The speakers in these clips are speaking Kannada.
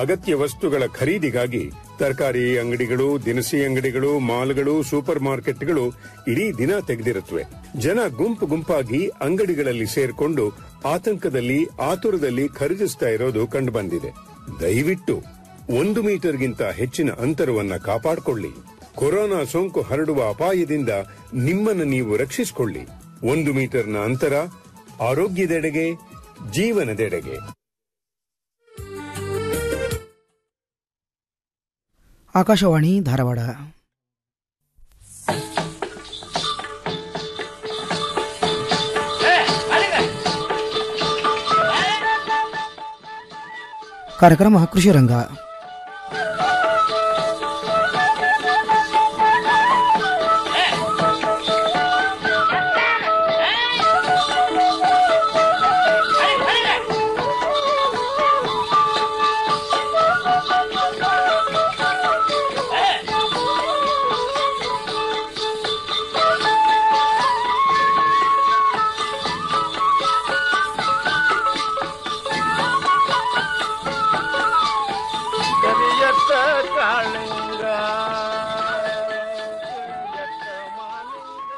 ಅಗತ್ಯ ವಸ್ತುಗಳ ಖರೀದಿಗಾಗಿ ತರಕಾರಿ ಅಂಗಡಿಗಳು ದಿನಸಿ ಅಂಗಡಿಗಳು ಮಾಲ್ಗಳು ಸೂಪರ್ ಮಾರ್ಕೆಟ್ಗಳು ಇಡೀ ದಿನ ತೆಗೆದಿರುತ್ತವೆ ಜನ ಗುಂಪು ಗುಂಪಾಗಿ ಅಂಗಡಿಗಳಲ್ಲಿ ಸೇರ್ಕೊಂಡು ಆತಂಕದಲ್ಲಿ ಆತುರದಲ್ಲಿ ಖರೀದಿಸ್ತಾ ಇರೋದು ಕಂಡುಬಂದಿದೆ ದಯವಿಟ್ಟು ಒಂದು ಮೀಟರ್ಗಿಂತ ಹೆಚ್ಚಿನ ಅಂತರವನ್ನ ಕಾಪಾಡಿಕೊಳ್ಳಿ ಕೊರೋನಾ ಸೋಂಕು ಹರಡುವ ಅಪಾಯದಿಂದ ನಿಮ್ಮನ್ನು ನೀವು ರಕ್ಷಿಸಿಕೊಳ್ಳಿ ಒಂದು ಮೀಟರ್ನ ಅಂತರ ಆರೋಗ್ಯದೆಡೆಗೆ ಜೀವನದೆಡೆಗೆ ಆಕಾಶವಾಣಿ ಧಾರವಾಡ ಕಾರ್ಯಕ್ರಮ ಕೃಷಿ ರಂಗ ಕರಿಯತ್ತ ಕಾಳಿಂಗ ಕರಿಯತ್ತ ಮಾಲಿಂಗ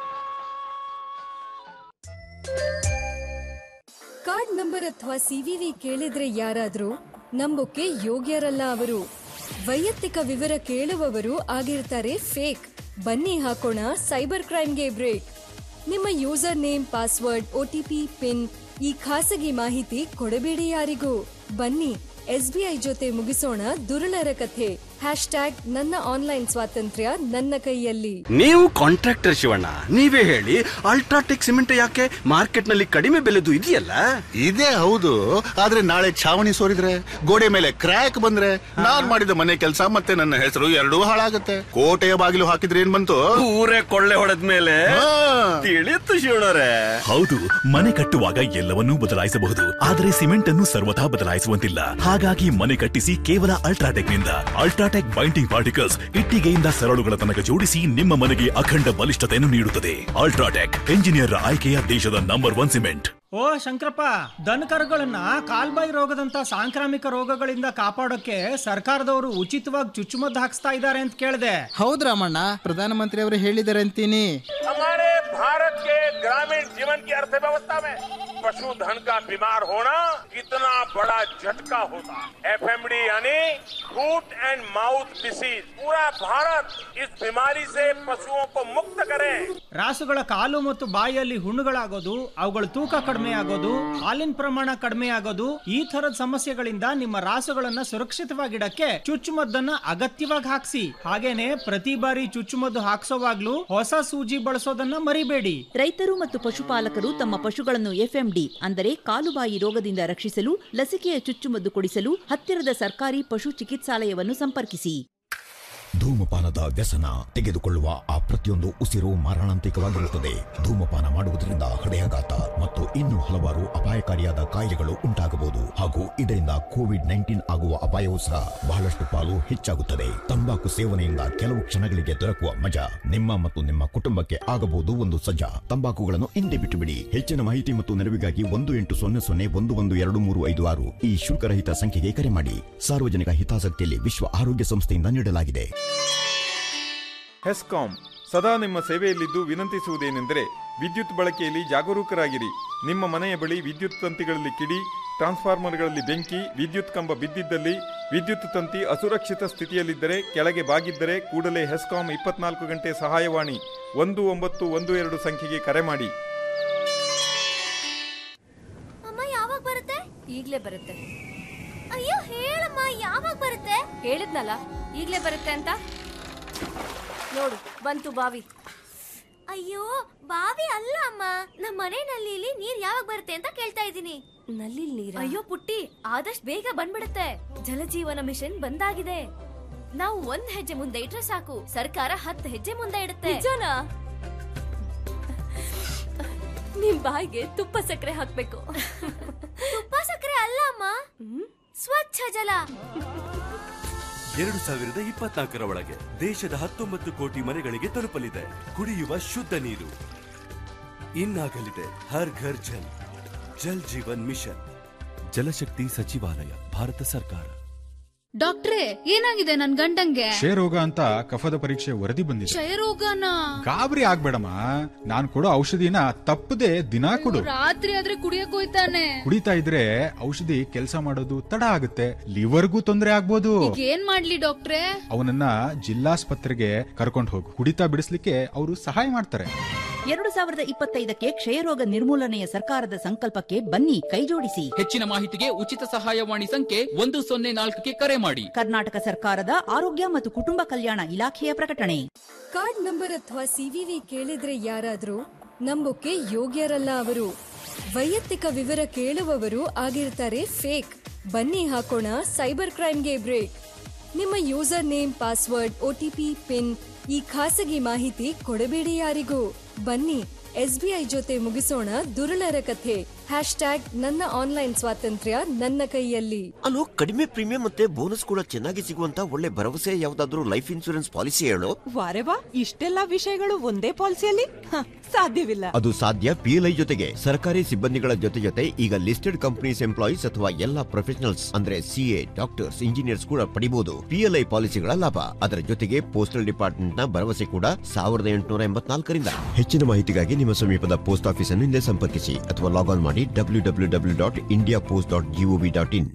ಕಾರ್ಡ್ ನಂಬರ್ ಅಥವಾ ಸಿವಿವಿ ಕೇಳಿದ್ರೆ ಯಾರಾದ್ರೂ ನಂಬೋಕೆ ಯೋಗ್ಯರಲ್ಲ ಅವರು ವೈಯಕ್ತಿಕ ವಿವರ ಕೇಳುವವರು ಆಗಿರ್ತಾರೆ ಫೇಕ್ ಬನ್ನಿ ಹಾಕೋಣ ಸೈಬರ್ ಕ್ರೈಮ್ಗೆ ಬ್ರೇಕ್ ನಿಮ್ಮ user name password OTP PIN ಈ ಖಾಸಗಿ ಮಾಹಿತಿ ಕೊಡಬೇಡಿ ಯಾರಿಗೂ ಬನ್ನಿ ಎಸ್ಬಿಐ ಜೊತೆ ಮುಗಿಸೋಣ ದುರುಳರ ಕಥೆ ಹ್ಯಾಶ್ ಟ್ಯಾಗ್ ನನ್ನ ಆನ್ಲೈನ್ ಸ್ವಾತಂತ್ರ್ಯ ನನ್ನ ಕೈಯಲ್ಲಿ ನೀವು ಕಾಂಟ್ರಾಕ್ಟರ್ ಶಿವಣ್ಣ ನೀವೇ ಹೇಳಿ ಅಲ್ಟ್ರಾಟೆಕ್ ಸಿಮೆಂಟ್ ಯಾಕೆ ಮಾರ್ಕೆಟ್ ನಲ್ಲಿ ಕಡಿಮೆ ಬೆಲೆದು ಇದೆಯಲ್ಲ ಇದೇ ಹೌದು ಆದ್ರೆ ನಾಳೆ ಛಾವಣಿ ಸೋರಿದ್ರೆ ಗೋಡೆ ಮೇಲೆ ಕ್ರ್ಯಾಕ್ ಬಂದ್ರೆ ನಾನ್ ಮಾಡಿದ ಮನೆ ಕೆಲಸ ಮತ್ತೆ ನನ್ನ ಹೆಸರು ಎರಡೂ ಹಾಳಾಗತ್ತೆ ಕೋಟೆಯ ಬಾಗಿಲು ಹಾಕಿದ್ರೆ ಏನ್ ಬಂತು ಊರೇ ಕೊಳ್ಳೆ ಹೊಡೆದ ಮೇಲೆ ಹಾ. ತಿಳಿಯುತ್ತು ಶಿವಣ್ಣರೇ ಹೌದು ಮನೆ ಕಟ್ಟುವಾಗ ಎಲ್ಲವನ್ನೂ ಬದಲಾಯಿಸಬಹುದು ಆದರೆ ಸಿಮೆಂಟ್ ಅನ್ನು ಸರ್ವಥಾ ಬದಲಾಯಿಸುವಂತಿಲ್ಲ ಹಾಗಾಗಿ ಮನೆ ಕಟ್ಟಿಸಿ ಕೇವಲ ಅಲ್ಟ್ರಾಟೆಕ್ ನಿಂದ ಅಲ್ಟ್ರಾಟೆಕ್ ಬೈಂಡಿಂಗ್ ಪಾರ್ಟಿಕಲ್ಸ್ ಇಟ್ಟಿಗೆಯಿಂದ ಸರಳುಗಳ ತನಕ ಜೋಡಿಸಿ ನಿಮ್ಮ ಮನೆಗೆ ಅಖಂಡ ಬಲಿಷ್ಠತೆಯನ್ನು ನೀಡುತ್ತದೆ ಅಲ್ಟ್ರಾಟೆಕ್ ಎಂಜಿನಿಯರ್ ಆಯ್ಕೆಯ ದೇಶದ ನಂಬರ್ ಒನ್ ಸಿಮೆಂಟ್ ಓ ಶಂಕರಪ್ಪ ದನಕರುಗಳನ್ನ ಕಾಲ್ಬಾಯಿ ರೋಗದಂತ ಸಾಂಕ್ರಾಮಿಕ ರೋಗಗಳಿಂದ ಕಾಪಾಡೋಕೆ ಸರ್ಕಾರದವರು ಉಚಿತವಾಗಿ ಚುಚ್ಚುಮದ್ದು ಹಾಕ್ಸ್ತಾ ಇದ್ದಾರೆ ಅಂತ ಕೇಳಿದೆ ಹೌದ್ ರಾಮಣ್ಣ ಪ್ರಧಾನಮಂತ್ರಿ ಅವರು ಹೇಳಿದ್ದಾರೆ ಅಂತೀನಿ हमारे भारत के ग्रामीण जीवन की अर्थव्यवस्था में पशुधन का बीमार होना कितना बड़ा झटका होता है एफएमडी यानी फूट एंड माउथ डिसीज पूरा भारत इस बीमारी से पशुओं को मुक्त करे ರಾಸುಗಳ ಕಾಲು ಮತ್ತು ಬಾಯಿಯಲ್ಲಿ ಹುಣ್ಣುಗಳಾಗೋದು ಅವುಗಳ ತೂಕ ಕಡಿಮೆ ಆಗೋದು ಹಾಲಿನ ಪ್ರಮಾಣ ಕಡಿಮೆ ಆಗೋದು ಈ ತರದ ಸಮಸ್ಯೆಗಳಿಂದ ನಿಮ್ಮ ರಾಸುಗಳನ್ನ ಸುರಕ್ಷಿತವಾಗಿಡಕ್ಕೆ ಚುಚ್ಚುಮದ್ದನ್ನ ಅಗತ್ಯವಾಗಿ ಹಾಕ್ಸಿ ಹಾಗೇನೆ ಪ್ರತಿ ಬಾರಿ ಚುಚ್ಚುಮದ್ದು ಹಾಕ್ಸೋವಾಗ್ಲೂ ಹೊಸ ಸೂಜಿ ಬಳಸೋದನ್ನ ಮರಿಬೇಡಿ ರೈತರು ಮತ್ತು ಪಶುಪಾಲಕರು ತಮ್ಮ ಪಶುಗಳನ್ನು ಎಫ್ಎಂಡಿ ಅಂದರೆ ಕಾಲುಬಾಯಿ ರೋಗದಿಂದ ರಕ್ಷಿಸಲು ಲಸಿಕೆಯ ಚುಚ್ಚುಮದ್ದು ಕೊಡಿಸಲು ಹತ್ತಿರದ ಸರ್ಕಾರಿ ಪಶು ಚಿಕಿತ್ಸಾಲಯವನ್ನು ಸಂಪರ್ಕಿಸಿ ಧೂಮಪಾನದ ವ್ಯಸನ ತೆಗೆದುಕೊಳ್ಳುವ ಆ ಪ್ರತಿಯೊಂದು ಉಸಿರು ಮಾರಣಾಂತಿಕವಾಗಿರುತ್ತದೆ ಧೂಮಪಾನ ಮಾಡುವುದರಿಂದ ಹೃದಯಾಘಾತ ಮತ್ತು ಇನ್ನೂ ಹಲವಾರು ಅಪಾಯಕಾರಿಯಾದ ಕಾಯಿಲೆಗಳು ಉಂಟಾಗಬಹುದು ಹಾಗೂ ಇದರಿಂದ ಕೋವಿಡ್ ನೈನ್ಟೀನ್ ಆಗುವ ಅಪಾಯವೂ ಸಹ ಬಹಳಷ್ಟು ಪಾಲು ಹೆಚ್ಚಾಗುತ್ತದೆ ತಂಬಾಕು ಸೇವನೆಯಿಂದ ಕೆಲವು ಕ್ಷಣಗಳಿಗೆ ದೊರಕುವ ಮಜಾ ನಿಮ್ಮ ಮತ್ತು ನಿಮ್ಮ ಕುಟುಂಬಕ್ಕೆ ಆಗಬಹುದು ಒಂದು ಸಜ್ಜಾ ತಂಬಾಕುಗಳನ್ನು ಹಿಂದೆ ಬಿಟ್ಟು ಬಿಡಿ ಹೆಚ್ಚಿನ ಮಾಹಿತಿ ಮತ್ತು ನೆರವಿಗಾಗಿ ಒಂದು ಎಂಟು ಸೊನ್ನೆ ಸೊನ್ನೆ ಒಂದು ಒಂದು ಎರಡು ಮೂರು ಐದು ಆರು ಈ ಶುಲ್ಕರಹಿತ ಸಂಖ್ಯೆಗೆ ಕರೆ ಮಾಡಿ ಸಾರ್ವಜನಿಕ ಹಿತಾಸಕ್ತಿಯಲ್ಲಿ ವಿಶ್ವ ಆರೋಗ್ಯ ಸಂಸ್ಥೆಯಿಂದ ನೀಡಲಾಗಿದೆ ಹೆಸ್ಕಾಂ ಸದಾ ನಿಮ್ಮ ಸೇವೆಯಲ್ಲಿದ್ದು ವಿನಂತಿಸುವುದೇನೆಂದರೆ ವಿದ್ಯುತ್ ಬಳಕೆಯಲ್ಲಿ ಜಾಗರೂಕರಾಗಿರಿ ನಿಮ್ಮ ಮನೆಯ ಬಳಿ ವಿದ್ಯುತ್ ತಂತಿಗಳಲ್ಲಿ ಕಿಡಿ ಟ್ರಾನ್ಸ್ಫಾರ್ಮರ್ಗಳಲ್ಲಿ ಬೆಂಕಿ ವಿದ್ಯುತ್ ಕಂಬ ಬಿದ್ದಿದ್ದಲ್ಲಿ ವಿದ್ಯುತ್ ತಂತಿ ಅಸುರಕ್ಷಿತ ಸ್ಥಿತಿಯಲ್ಲಿದ್ದರೆ ಕೆಳಗೆ ಬಾಗಿದ್ದರೆ ಕೂಡಲೇ ಹೆಸ್ಕಾಂ ಇಪ್ಪತ್ನಾಲ್ಕು ಗಂಟೆ ಸಹಾಯವಾಣಿ ಒಂದು ಒಂಬತ್ತು ಒಂದು ಎರಡು ಸಂಖ್ಯೆಗೆ ಕರೆ ಮಾಡಿ ಅಮ್ಮ ಯಾವಾಗ ಬರುತ್ತೆ ಈಗ್ಲೇ ಬರುತ್ತೆ ಅಯ್ಯೋ ಹೇಳಮ್ಮ ಯಾವಾಗ ಬರುತ್ತೆ ಹೇಳಿದ್ನಲ್ಲ ಈಗ್ಲೇ ಬರುತ್ತೆ ಅಂತ ನೋಡು ಬಂತು ಬಾವಿ ಅಯ್ಯೋ ಬಾವಿ ಅಲ್ಲ ಅಮ್ಮ ನಮ್ಮ ಮನೆ ನಲ್ಲಿಲಿ ನೀರ್ ಯಾವಾಗ ಬರುತ್ತೆ ಅಂತ ಕೇಳ್ತಾ ಇದ್ದೀನಿ ನಲ್ಲಿ ನೀರ ಅಯ್ಯೋ ಪುಟ್ಟಿ ಆದಷ್ಟು ಬೇಗ ಬಂದ್ಬಿಡುತ್ತೆ ಜಲಜೀವನ ಮಿಷನ್ ಬಂದಾಗಿದೆ ನಾವು ಒಂದ್ ಹೆಜ್ಜೆ ಮುಂದೆ ಇಟ್ರೆ ಸಾಕು ಸರ್ಕಾರ ಹತ್ತು ಹೆಜ್ಜೆ ಮುಂದೆ ಇಡುತ್ತೆ ನಿಜನಾ ನಿಮ್ ಬಾಯಿಗೆ ತುಪ್ಪ ಸಕ್ಕರೆ ಹಾಕ್ಬೇಕು ತುಪ್ಪ ಸಕ್ಕರೆ ಅಲ್ಲ ಅಮ್ಮ ಸ್ವಚ್ಛ ಜಲ ಎರಡು ಸಾವಿರದ ಇಪ್ಪತ್ನಾಲ್ಕರ ಒಳಗೆ ದೇಶದ ಹತ್ತೊಂಬತ್ತು ಕೋಟಿ ಮನೆಗಳಿಗೆ ತಲುಪಲಿದೆ ಕುಡಿಯುವ ಶುದ್ಧ ನೀರು ಇನ್ನಾಗಲಿದೆ ಹರ್ ಘರ್ ಜಲ್ ಜಲ್ ಜೀವನ್ ಮಿಷನ್ ಜಲಶಕ್ತಿ ಸಚಿವಾಲಯ ಭಾರತ ಸರ್ಕಾರ ಡಾಕ್ಟ್ರೇ ಏನಾಗಿದೆ ನನ್ ಗಂಡಂಗೆ ಕ್ಷಯರೋಗ ಅಂತ ಕಫದ ಪರೀಕ್ಷೆ ವರದಿ ಬಂದಿದೆ ಕ್ಷಯರೋಗನ ಗಾಬರಿ ಆಗ್ಬೇಡಮ್ಮ ನಾನ್ ಕೊಡೋ ಔಷಧಿನ ತಪ್ಪದೆ ದಿನಾ ಕೊಡು ರಾತ್ರಿ ಆದ್ರೆ ಕುಡಿಯಕ್ ಹೋಯ್ತಾನೆ ಕುಡಿತಾ ಇದ್ರೆ ಔಷಧಿ ಕೆಲಸ ಮಾಡೋದು ತಡ ಆಗುತ್ತೆ ಲಿವರ್ಗೂ ತೊಂದರೆ ಆಗ್ಬೋದು ಈಗ ಏನ್ ಮಾಡ್ಲಿ ಡಾಕ್ಟ್ರೇ ಅವನನ್ನ ಜಿಲ್ಲಾಸ್ಪತ್ರೆಗೆ ಕರ್ಕೊಂಡು ಹೋಗು ಕುಡಿತಾ ಬಿಡಿಸ್ಲಿಕ್ಕೆ ಅವರು ಸಹಾಯ ಮಾಡ್ತಾರೆ ಎರಡು ಸಾವಿರದ ಇಪ್ಪತ್ತೈದಕ್ಕೆ ಕ್ಷಯರೋಗ ನಿರ್ಮೂಲನೆಯ ಸರ್ಕಾರದ ಸಂಕಲ್ಪಕ್ಕೆ ಬನ್ನಿ ಕೈಜೋಡಿಸಿ ಹೆಚ್ಚಿನ ಮಾಹಿತಿಗೆ ಉಚಿತ ಸಹಾಯವಾಣಿ ಸಂಖ್ಯೆ ಒಂದು ಸೊನ್ನೆ ನಾಲ್ಕಕ್ಕೆ ಕರೆ ಮಾಡಿ ಕರ್ನಾಟಕ ಸರ್ಕಾರದ ಆರೋಗ್ಯ ಮತ್ತು ಕುಟುಂಬ ಕಲ್ಯಾಣ ಇಲಾಖೆಯ ಪ್ರಕಟಣೆ ಕಾರ್ಡ್ ನಂಬರ್ ಅಥವಾ ಸಿವಿವಿ ಕೇಳಿದ್ರೆ ಯಾರಾದ್ರೂ ನಂಬೋಕೆ ಯೋಗ್ಯರಲ್ಲ ಅವರು ವೈಯಕ್ತಿಕ ವಿವರ ಕೇಳುವವರು ಆಗಿರ್ತಾರೆ ಫೇಕ್ ಬನ್ನಿ ಹಾಕೋಣ ಸೈಬರ್ ಕ್ರೈಮ್ಗೆ ಬ್ರೇಕ್ ನಿಮ್ಮ user name password OTP PIN ಈ ಖಾಸಗಿ ಮಾಹಿತಿ ಕೊಡಬೇಡಿ ಯಾರಿಗೂ ಬನ್ನಿ ಎಸ್ಬಿಐ ಜೊತೆ ಮುಗಿಸೋಣ ದುರುಳರ ಕಥೆ ಹ್ಯಾಶ್ ಟ್ಯಾಗ್ ನನ್ನ ಆನ್ಲೈನ್ ಸ್ವಾತಂತ್ರ್ಯ ನನ್ನ ಕೈಯಲ್ಲಿ ಅಲ್ಲೋ ಕಡಿಮೆ ಪ್ರೀಮಿಯಂ ಮತ್ತೆ ಬೋನಸ್ ಕೂಡ ಚೆನ್ನಾಗಿ ಸಿಗುವಂತ ಒಳ್ಳೆ ಭರವಸೆ ಯಾವ್ದಾದ್ರು ಲೈಫ್ ಇನ್ಸೂರೆನ್ಸ್ ಪಾಲಿಸಿ ಹೇಳು ವಾರೆ ವಾ ಇಷ್ಟೆಲ್ಲ ವಿಷಯಗಳು ಒಂದೇ ಪಾಲಿಸಿಯಲ್ಲಿ ಹ, ಸಾಧ್ಯವಿಲ್ಲ ಅದು ಸಾಧ್ಯ ಪಿಎಲ್ಐ ಜೊತೆಗೆ ಸರ್ಕಾರಿ ಸಿಬ್ಬಂದಿಗಳ ಜೊತೆ ಜೊತೆ ಈಗ ಲಿಸ್ಟೆಡ್ ಕಂಪನೀಸ್ ಎಂಪ್ಲಾಯೀಸ್ ಅಥವಾ ಎಲ್ಲಾ ಪ್ರೊಫೆಷನಲ್ಸ್ ಅಂದ್ರೆ ಸಿಎ ಡಾಕ್ಟರ್ಸ್ ಇಂಜಿನಿಯರ್ಸ್ ಕೂಡ ಪಡಿಬಹುದು ಪಿಎಲ್ಐ ಪಾಲಿಸಿಗಳ ಲಾಭ ಅದರ ಜೊತೆಗೆ ಪೋಸ್ಟಲ್ ಡಿಪಾರ್ಟ್ಮೆಂಟ್ ನ ಭರವಸೆ ಕೂಡ ಸಾವಿರದ ಎಂಟುನೂರ ಎಂಬತ್ನಾಲ್ಕರಿಂದ ಹೆಚ್ಚಿನ ಮಾಹಿತಿಗಾಗಿ ನಿಮ್ಮ ಸಮೀಪದ ಪೋಸ್ಟ್ ಆಫೀಸ್ ಅನ್ನು ಹಿಂದೆ ಸಂಪರ್ಕಿಸಿ ಅಥವಾ ಲಾಗ್ ಆನ್ ಮಾಡಿ W W W dot India post dot G O V dot in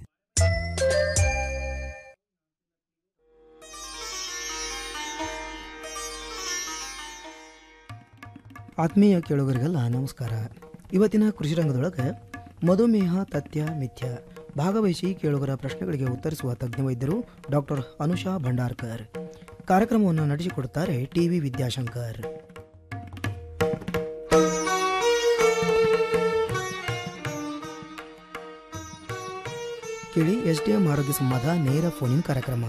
ಆತ್ಮೀಯ ಕೇಳುಗರಿಗೆಲ್ಲ ನಮಸ್ಕಾರ ಇವತ್ತಿನ ಕೃಷಿ ರಂಗದೊಳಗೆ ಮಧುಮೇಹ ತಥ್ಯ ಮಿಥ್ಯ ಭಾಗವಹಿಸಿ ಕೇಳುಗರ ಪ್ರಶ್ನೆಗಳಿಗೆ ಉತ್ತರಿಸುವ ತಜ್ಞ ವೈದ್ಯರು ಡಾಕ್ಟರ್ ಅನುಷಾ ಭಂಡಾರ್ಕರ್ ಕಾರ್ಯಕ್ರಮವನ್ನು ನಡೆಸಿಕೊಡುತ್ತಾರೆ ಟಿವಿ ವಿದ್ಯಾಶಂಕರ್ ಕೇಳಿ ಎಸ್ ಡಿ ಎಂ ಆರೋಗ್ಯ ಸಂವಾದ ನೇರ ಫೋನಿನ್ ಕಾರ್ಯಕ್ರಮ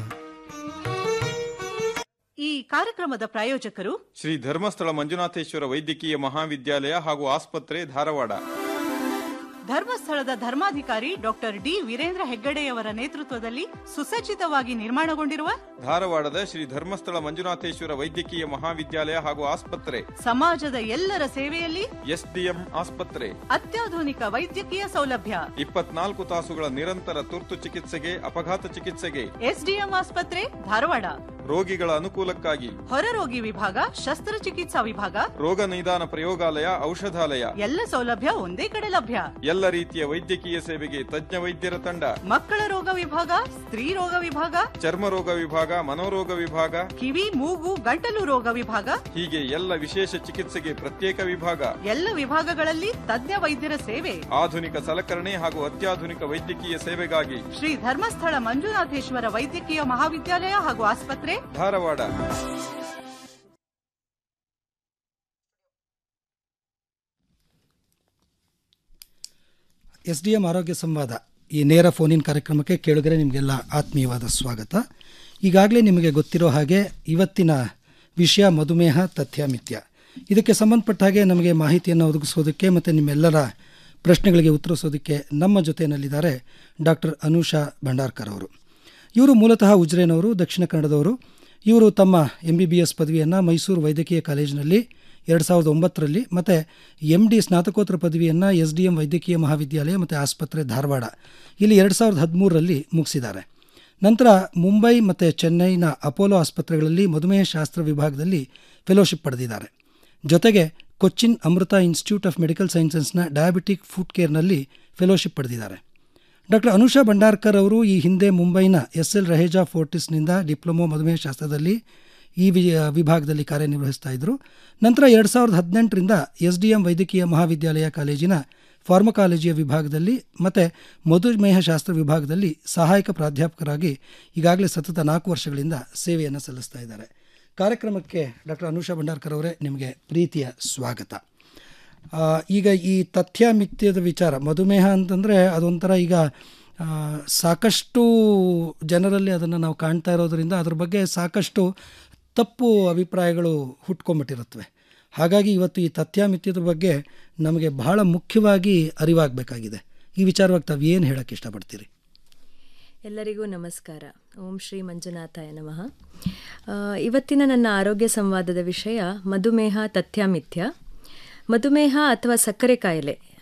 ಈ ಕಾರ್ಯಕ್ರಮದ ಪ್ರಾಯೋಜಕರು ಶ್ರೀ ಧರ್ಮಸ್ಥಳ ಮಂಜುನಾಥೇಶ್ವರ ವೈದ್ಯಕೀಯ ಮಹಾವಿದ್ಯಾಲಯ ಹಾಗೂ ಆಸ್ಪತ್ರೆ ಧಾರವಾಡ ಧರ್ಮಸ್ಥಳದ ಧರ್ಮಾಧಿಕಾರಿ ಡಾಕ್ಟರ್ ಡಿ ವೀರೇಂದ್ರ ಹೆಗ್ಗಡೆಯವರ ನೇತೃತ್ವದಲ್ಲಿ ಸುಸಜ್ಜಿತವಾಗಿ ನಿರ್ಮಾಣಗೊಂಡಿರುವ ಧಾರವಾಡದ ಶ್ರೀ ಧರ್ಮಸ್ಥಳ ಮಂಜುನಾಥೇಶ್ವರ ವೈದ್ಯಕೀಯ ಮಹಾವಿದ್ಯಾಲಯ ಹಾಗೂ ಆಸ್ಪತ್ರೆ ಸಮಾಜದ ಎಲ್ಲರ ಸೇವೆಯಲ್ಲಿ ಎಸ್ಡಿಎಂ ಆಸ್ಪತ್ರೆ ಅತ್ಯಾಧುನಿಕ ವೈದ್ಯಕೀಯ ಸೌಲಭ್ಯ ಇಪ್ಪತ್ನಾಲ್ಕು ತಾಸುಗಳ ನಿರಂತರ ತುರ್ತು ಚಿಕಿತ್ಸೆಗೆ ಅಪಘಾತ ಚಿಕಿತ್ಸೆಗೆ ಎಸ್ಡಿಎಂ ಆಸ್ಪತ್ರೆ ಧಾರವಾಡ ರೋಗಿಗಳ ಅನುಕೂಲಕ್ಕಾಗಿ ಹೊರರೋಗಿ ವಿಭಾಗ ಶಸ್ತ್ರಚಿಕಿತ್ಸಾ ವಿಭಾಗ ರೋಗ ನಿದಾನ ಪ್ರಯೋಗಾಲಯ ಔಷಧಾಲಯ ಎಲ್ಲ ಸೌಲಭ್ಯ ಒಂದೇ ಕಡೆ ಲಭ್ಯ ಎಲ್ಲ ರೀತಿಯ ವೈದ್ಯಕೀಯ ಸೇವೆಗೆ ತಜ್ಞ ವೈದ್ಯರ ತಂಡ ಮಕ್ಕಳ ರೋಗ ವಿಭಾಗ ಸ್ತ್ರೀ ರೋಗ ವಿಭಾಗ ಚರ್ಮ ರೋಗ ವಿಭಾಗ ಮನೋರೋಗ ವಿಭಾಗ ಕಿವಿ ಮೂಗು ಗಂಟಲು ರೋಗ ವಿಭಾಗ ಹೀಗೆ ಎಲ್ಲ ವಿಶೇಷ ಚಿಕಿತ್ಸೆಗೆ ಪ್ರತ್ಯೇಕ ವಿಭಾಗ ಎಲ್ಲ ವಿಭಾಗಗಳಲ್ಲಿ ತಜ್ಞ ವೈದ್ಯರ ಸೇವೆ ಆಧುನಿಕ ಸಲಕರಣೆ ಹಾಗೂ ಅತ್ಯಾಧುನಿಕ ವೈದ್ಯಕೀಯ ಸೇವೆಗಾಗಿ ಶ್ರೀ ಧರ್ಮಸ್ಥಳ ಮಂಜುನಾಥೇಶ್ವರ ವೈದ್ಯಕೀಯ ಮಹಾವಿದ್ಯಾಲಯ ಹಾಗೂ ಆಸ್ಪತ್ರೆ ಧಾರವಾಡ ಎಸ್ ಡಿ ಎಂ ಆರೋಗ್ಯ ಸಂವಾದ ಈ ನೇರ ಫೋನಿನ್ ಕಾರ್ಯಕ್ರಮಕ್ಕೆ ಕೇಳಿದರೆ ನಿಮಗೆಲ್ಲ ಆತ್ಮೀಯವಾದ ಸ್ವಾಗತ ಈಗಾಗಲೇ ನಿಮಗೆ ಗೊತ್ತಿರೋ ಹಾಗೆ ಇವತ್ತಿನ ವಿಷಯ ಮಧುಮೇಹ ತಥ್ಯ ಮಿಥ್ಯ ಇದಕ್ಕೆ ಸಂಬಂಧಪಟ್ಟ ಹಾಗೆ ನಮಗೆ ಮಾಹಿತಿಯನ್ನು ಒದಗಿಸೋದಕ್ಕೆ ಮತ್ತು ನಿಮ್ಮೆಲ್ಲರ ಪ್ರಶ್ನೆಗಳಿಗೆ ಉತ್ತರಿಸೋದಕ್ಕೆ ನಮ್ಮ ಜೊತೆಯಲ್ಲಿದ್ದಾರೆ ಡಾಕ್ಟರ್ ಅನುಷಾ ಭಂಡಾರ್ಕರ್ ಅವರು ಇವರು ಮೂಲತಃ ಉಜ್ರೇನವರು ದಕ್ಷಿಣ ಕನ್ನಡದವರು ಇವರು ತಮ್ಮ ಎಂ ಬಿ ಬಿ ಎಸ್ ಪದವಿಯನ್ನು ಮೈಸೂರು ವೈದ್ಯಕೀಯ ಕಾಲೇಜಿನಲ್ಲಿ ಎರಡು ಸಾವಿರದ ಒಂಬತ್ತರಲ್ಲಿ ಮತ್ತು ಎಮ್ ಡಿ ಸ್ನಾತಕೋತ್ತರ ಪದವಿಯನ್ನು ಎಸ್ ಡಿ ಎಂ ವೈದ್ಯಕೀಯ ಮಹಾವಿದ್ಯಾಲಯ ಮತ್ತು ಆಸ್ಪತ್ರೆ ಧಾರವಾಡ ಇಲ್ಲಿ ಎರಡು ಸಾವಿರದ ಹದಿಮೂರರಲ್ಲಿ ಮುಗಿಸಿದ್ದಾರೆ ನಂತರ ಮುಂಬೈ ಮತ್ತು ಚೆನ್ನೈನ ಅಪೋಲೋ ಆಸ್ಪತ್ರೆಗಳಲ್ಲಿ ಮಧುಮೇಹ ಶಾಸ್ತ್ರ ವಿಭಾಗದಲ್ಲಿ ಫೆಲೋಶಿಪ್ ಪಡೆದಿದ್ದಾರೆ ಜೊತೆಗೆ Cochin Amrita institute of medical ಸೈನ್ಸಸ್ನ ಡಯಾಬಿಟಿಕ್ ಫುಡ್ ಕೇರ್ನಲ್ಲಿ ಫೆಲೋಶಿಪ್ ಪಡೆದಿದ್ದಾರೆ ಡಾಕ್ಟರ್ ಅನುಷಾ ಭಂಡಾರ್ಕರ್ ಅವರು ಈ ಹಿಂದೆ ಮುಂಬೈನ ಎಸ್ ಎಲ್ ರಹೇಜಾ ಫೋರ್ಟಿಸ್ನಿಂದ ಡಿಪ್ಲೊಮೊ ಮಧುಮೇಹ ಶಾಸ್ತ್ರದಲ್ಲಿ ಈ ವಿ ವಿಭಾಗದಲ್ಲಿ ಕಾರ್ಯನಿರ್ವಹಿಸ್ತಾ ಇದ್ದರು ನಂತರ ಎರಡು ಸಾವಿರದ ಹದಿನೆಂಟರಿಂದ ಎಸ್ ಡಿ ಎಂ ವೈದ್ಯಕೀಯ ಮಹಾವಿದ್ಯಾಲಯ ಕಾಲೇಜಿನ ಫಾರ್ಮಕಾಲಜಿಯ ವಿಭಾಗದಲ್ಲಿ ಮತ್ತು ಮಧುಮೇಹ ಶಾಸ್ತ್ರ ವಿಭಾಗದಲ್ಲಿ ಸಹಾಯಕ ಪ್ರಾಧ್ಯಾಪಕರಾಗಿ ಈಗಾಗಲೇ ಸತತ ನಾಲ್ಕು ವರ್ಷಗಳಿಂದ ಸೇವೆಯನ್ನು ಸಲ್ಲಿಸ್ತಾ ಇದ್ದಾರೆ ಕಾರ್ಯಕ್ರಮಕ್ಕೆ ಡಾಕ್ಟರ್ ಅನುಷಾ ಭಂಡಾರ್ಕರ್ ಅವರೇ ನಿಮಗೆ ಪ್ರೀತಿಯ ಸ್ವಾಗತ ಆ, ಈಗ ಈ ತಥ್ಯ ಮಿಥ್ಯದ ವಿಚಾರ ಮಧುಮೇಹ ಅಂತಂದರೆ ಅದೊಂಥರ ಈಗ ಆ, ಸಾಕಷ್ಟು ಜನರಲ್ಲಿ ಅದನ್ನು ನಾವು ಕಾಣ್ತಾ ಇರೋದರಿಂದ ಅದ್ರ ಬಗ್ಗೆ ಸಾಕಷ್ಟು ತಪ್ಪು ಅಭಿಪ್ರಾಯಗಳು ಹುಟ್ಕೊಂಬಿಟ್ಟಿರುತ್ತವೆ ಹಾಗಾಗಿ ಇವತ್ತು ಈ ತಥ್ಯ ಮಿಥ್ಯದ ಬಗ್ಗೆ ನಮಗೆ ಬಹಳ ಮುಖ್ಯವಾಗಿ ಅರಿವಾಗಬೇಕಾಗಿದೆ ಈ ವಿಚಾರವಾಗಿ ತಾವು ಏನು ಹೇಳೋಕ್ಕೆ ಇಷ್ಟಪಡ್ತೀರಿ ಎಲ್ಲರಿಗೂ ನಮಸ್ಕಾರ ಓಂ ಶ್ರೀ ಮಂಜುನಾಥಾಯ ನಮಃ ಆ, ಇವತ್ತಿನ ನನ್ನ ಆರೋಗ್ಯ ಸಂವಾದದ ವಿಷಯ ಮಧುಮೇಹ ತಥ್ಯ ಮಿಥ್ಯ ಮಧುಮೇಹ ಅಥವಾ ಸಕ್ಕರೆ ಕಾಯಿಲೆ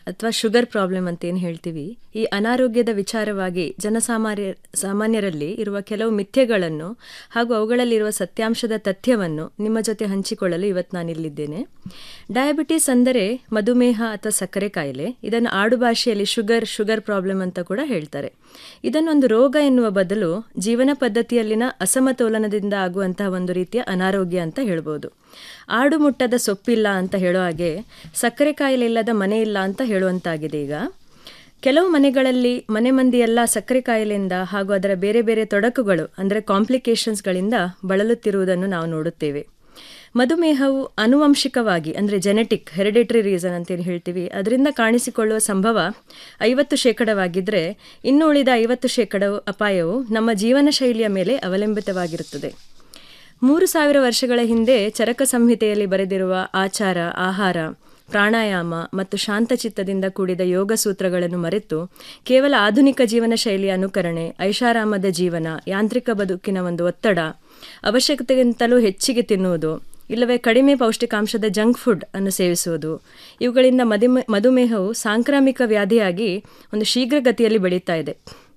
ಅಥವಾ ಶುಗರ್ ಪ್ರಾಬ್ಲಮ್ ಅಂತ ಏನು ಹೇಳ್ತೀವಿ ಈ ಅನಾರೋಗ್ಯದ ವಿಚಾರವಾಗಿ ಜನಸಾಮಾನ್ಯ ಸಾಮಾನ್ಯರಲ್ಲಿ ಇರುವ ಕೆಲವು ಮಿಥ್ಯೆಗಳನ್ನು ಹಾಗೂ ಅವುಗಳಲ್ಲಿರುವ ಸತ್ಯಾಂಶದ ತಥ್ಯವನ್ನು ನಿಮ್ಮ ಜೊತೆ ಹಂಚಿಕೊಳ್ಳಲು ಇವತ್ತು ನಾನಿಲ್ಲಿದ್ದೇನೆ ಡಯಾಬಿಟಿಸ್ ಅಂದರೆ ಮಧುಮೇಹ ಅಥವಾ ಸಕ್ಕರೆ ಕಾಯಿಲೆ ಇದನ್ನು ಆಡುಭಾಷೆಯಲ್ಲಿ ಶುಗರ್ ಶುಗರ್ ಪ್ರಾಬ್ಲಮ್ ಅಂತ ಕೂಡ ಹೇಳ್ತಾರೆ ಇದನ್ನೊಂದು ರೋಗ ಎನ್ನುವ ಬದಲು ಜೀವನ ಪದ್ಧತಿಯಲ್ಲಿನ ಅಸಮತೋಲನದಿಂದ ಆಗುವಂತಹ ಒಂದು ರೀತಿಯ ಅನಾರೋಗ್ಯ ಅಂತ ಹೇಳ್ಬೋದು ಆಡು ಮುಟ್ಟದ ಸೊಪ್ಪಿಲ್ಲ ಅಂತ ಹೇಳೋ ಹಾಗೆ ಸಕ್ಕರೆ ಕಾಯಿಲೆ ಇಲ್ಲದ ಮನೆ ಇಲ್ಲ ಅಂತ ಹೇಳುವಂತಾಗಿದೆ ಈಗ ಕೆಲವು ಮನೆಗಳಲ್ಲಿ ಮನೆ ಮಂದಿ ಎಲ್ಲ ಸಕ್ಕರೆ ಕಾಯಿಲೆಯಿಂದ ಹಾಗೂ ಅದರ ಬೇರೆ ಬೇರೆ ತೊಡಕುಗಳು ಅಂದರೆ ಕಾಂಪ್ಲಿಕೇಶನ್ಸ್ಗಳಿಂದ ಬಳಲುತ್ತಿರುವುದನ್ನು ನಾವು ನೋಡುತ್ತೇವೆ ಮಧುಮೇಹವು ಆನುವಂಶಿಕವಾಗಿ ಅಂದರೆ ಜೆನೆಟಿಕ್ ಹೆರಿಡೇಟರಿ ರೀಸನ್ ಅಂತೇನು ಹೇಳ್ತೀವಿ ಅದರಿಂದ ಕಾಣಿಸಿಕೊಳ್ಳುವ ಸಂಭವ ಐವತ್ತು ಶೇಕಡವಾಗಿದ್ದರೆ ಇನ್ನು ಉಳಿದ ಐವತ್ತು ಶೇಕಡ ಅಪಾಯವು ನಮ್ಮ ಜೀವನ ಶೈಲಿಯ ಮೇಲೆ ಅವಲಂಬಿತವಾಗಿರುತ್ತದೆ ಮೂರು ಸಾವಿರ ವರ್ಷಗಳ ಹಿಂದೆ ಚರಕ ಸಂಹಿತೆಯಲ್ಲಿ ಬರೆದಿರುವ ಆಚಾರ ಆಹಾರ ಪ್ರಾಣಾಯಾಮ ಮತ್ತು ಶಾಂತಚಿತ್ತದಿಂದ ಕೂಡಿದ ಯೋಗ ಸೂತ್ರಗಳನ್ನು ಮರೆತು ಕೇವಲ ಆಧುನಿಕ ಜೀವನ ಶೈಲಿಯ ಅನುಕರಣೆ ಐಷಾರಾಮದ ಜೀವನ ಯಾಂತ್ರಿಕ ಬದುಕಿನ ಒಂದು ಒತ್ತಡ ಅವಶ್ಯಕತೆಗಿಂತಲೂ ಹೆಚ್ಚಿಗೆ ತಿನ್ನುವುದು ಇಲ್ಲವೇ ಕಡಿಮೆ ಪೌಷ್ಟಿಕಾಂಶದ ಜಂಕ್ ಫುಡ್ ಅನ್ನು ಸೇವಿಸುವುದು ಇವುಗಳಿಂದ ಮಧುಮೇ ಮಧುಮೇಹವು ಸಾಂಕ್ರಾಮಿಕ ವ್ಯಾಧಿಯಾಗಿ ಒಂದು ಶೀಘ್ರಗತಿಯಲ್ಲಿ ಬೆಳೀತಾ ಇದೆ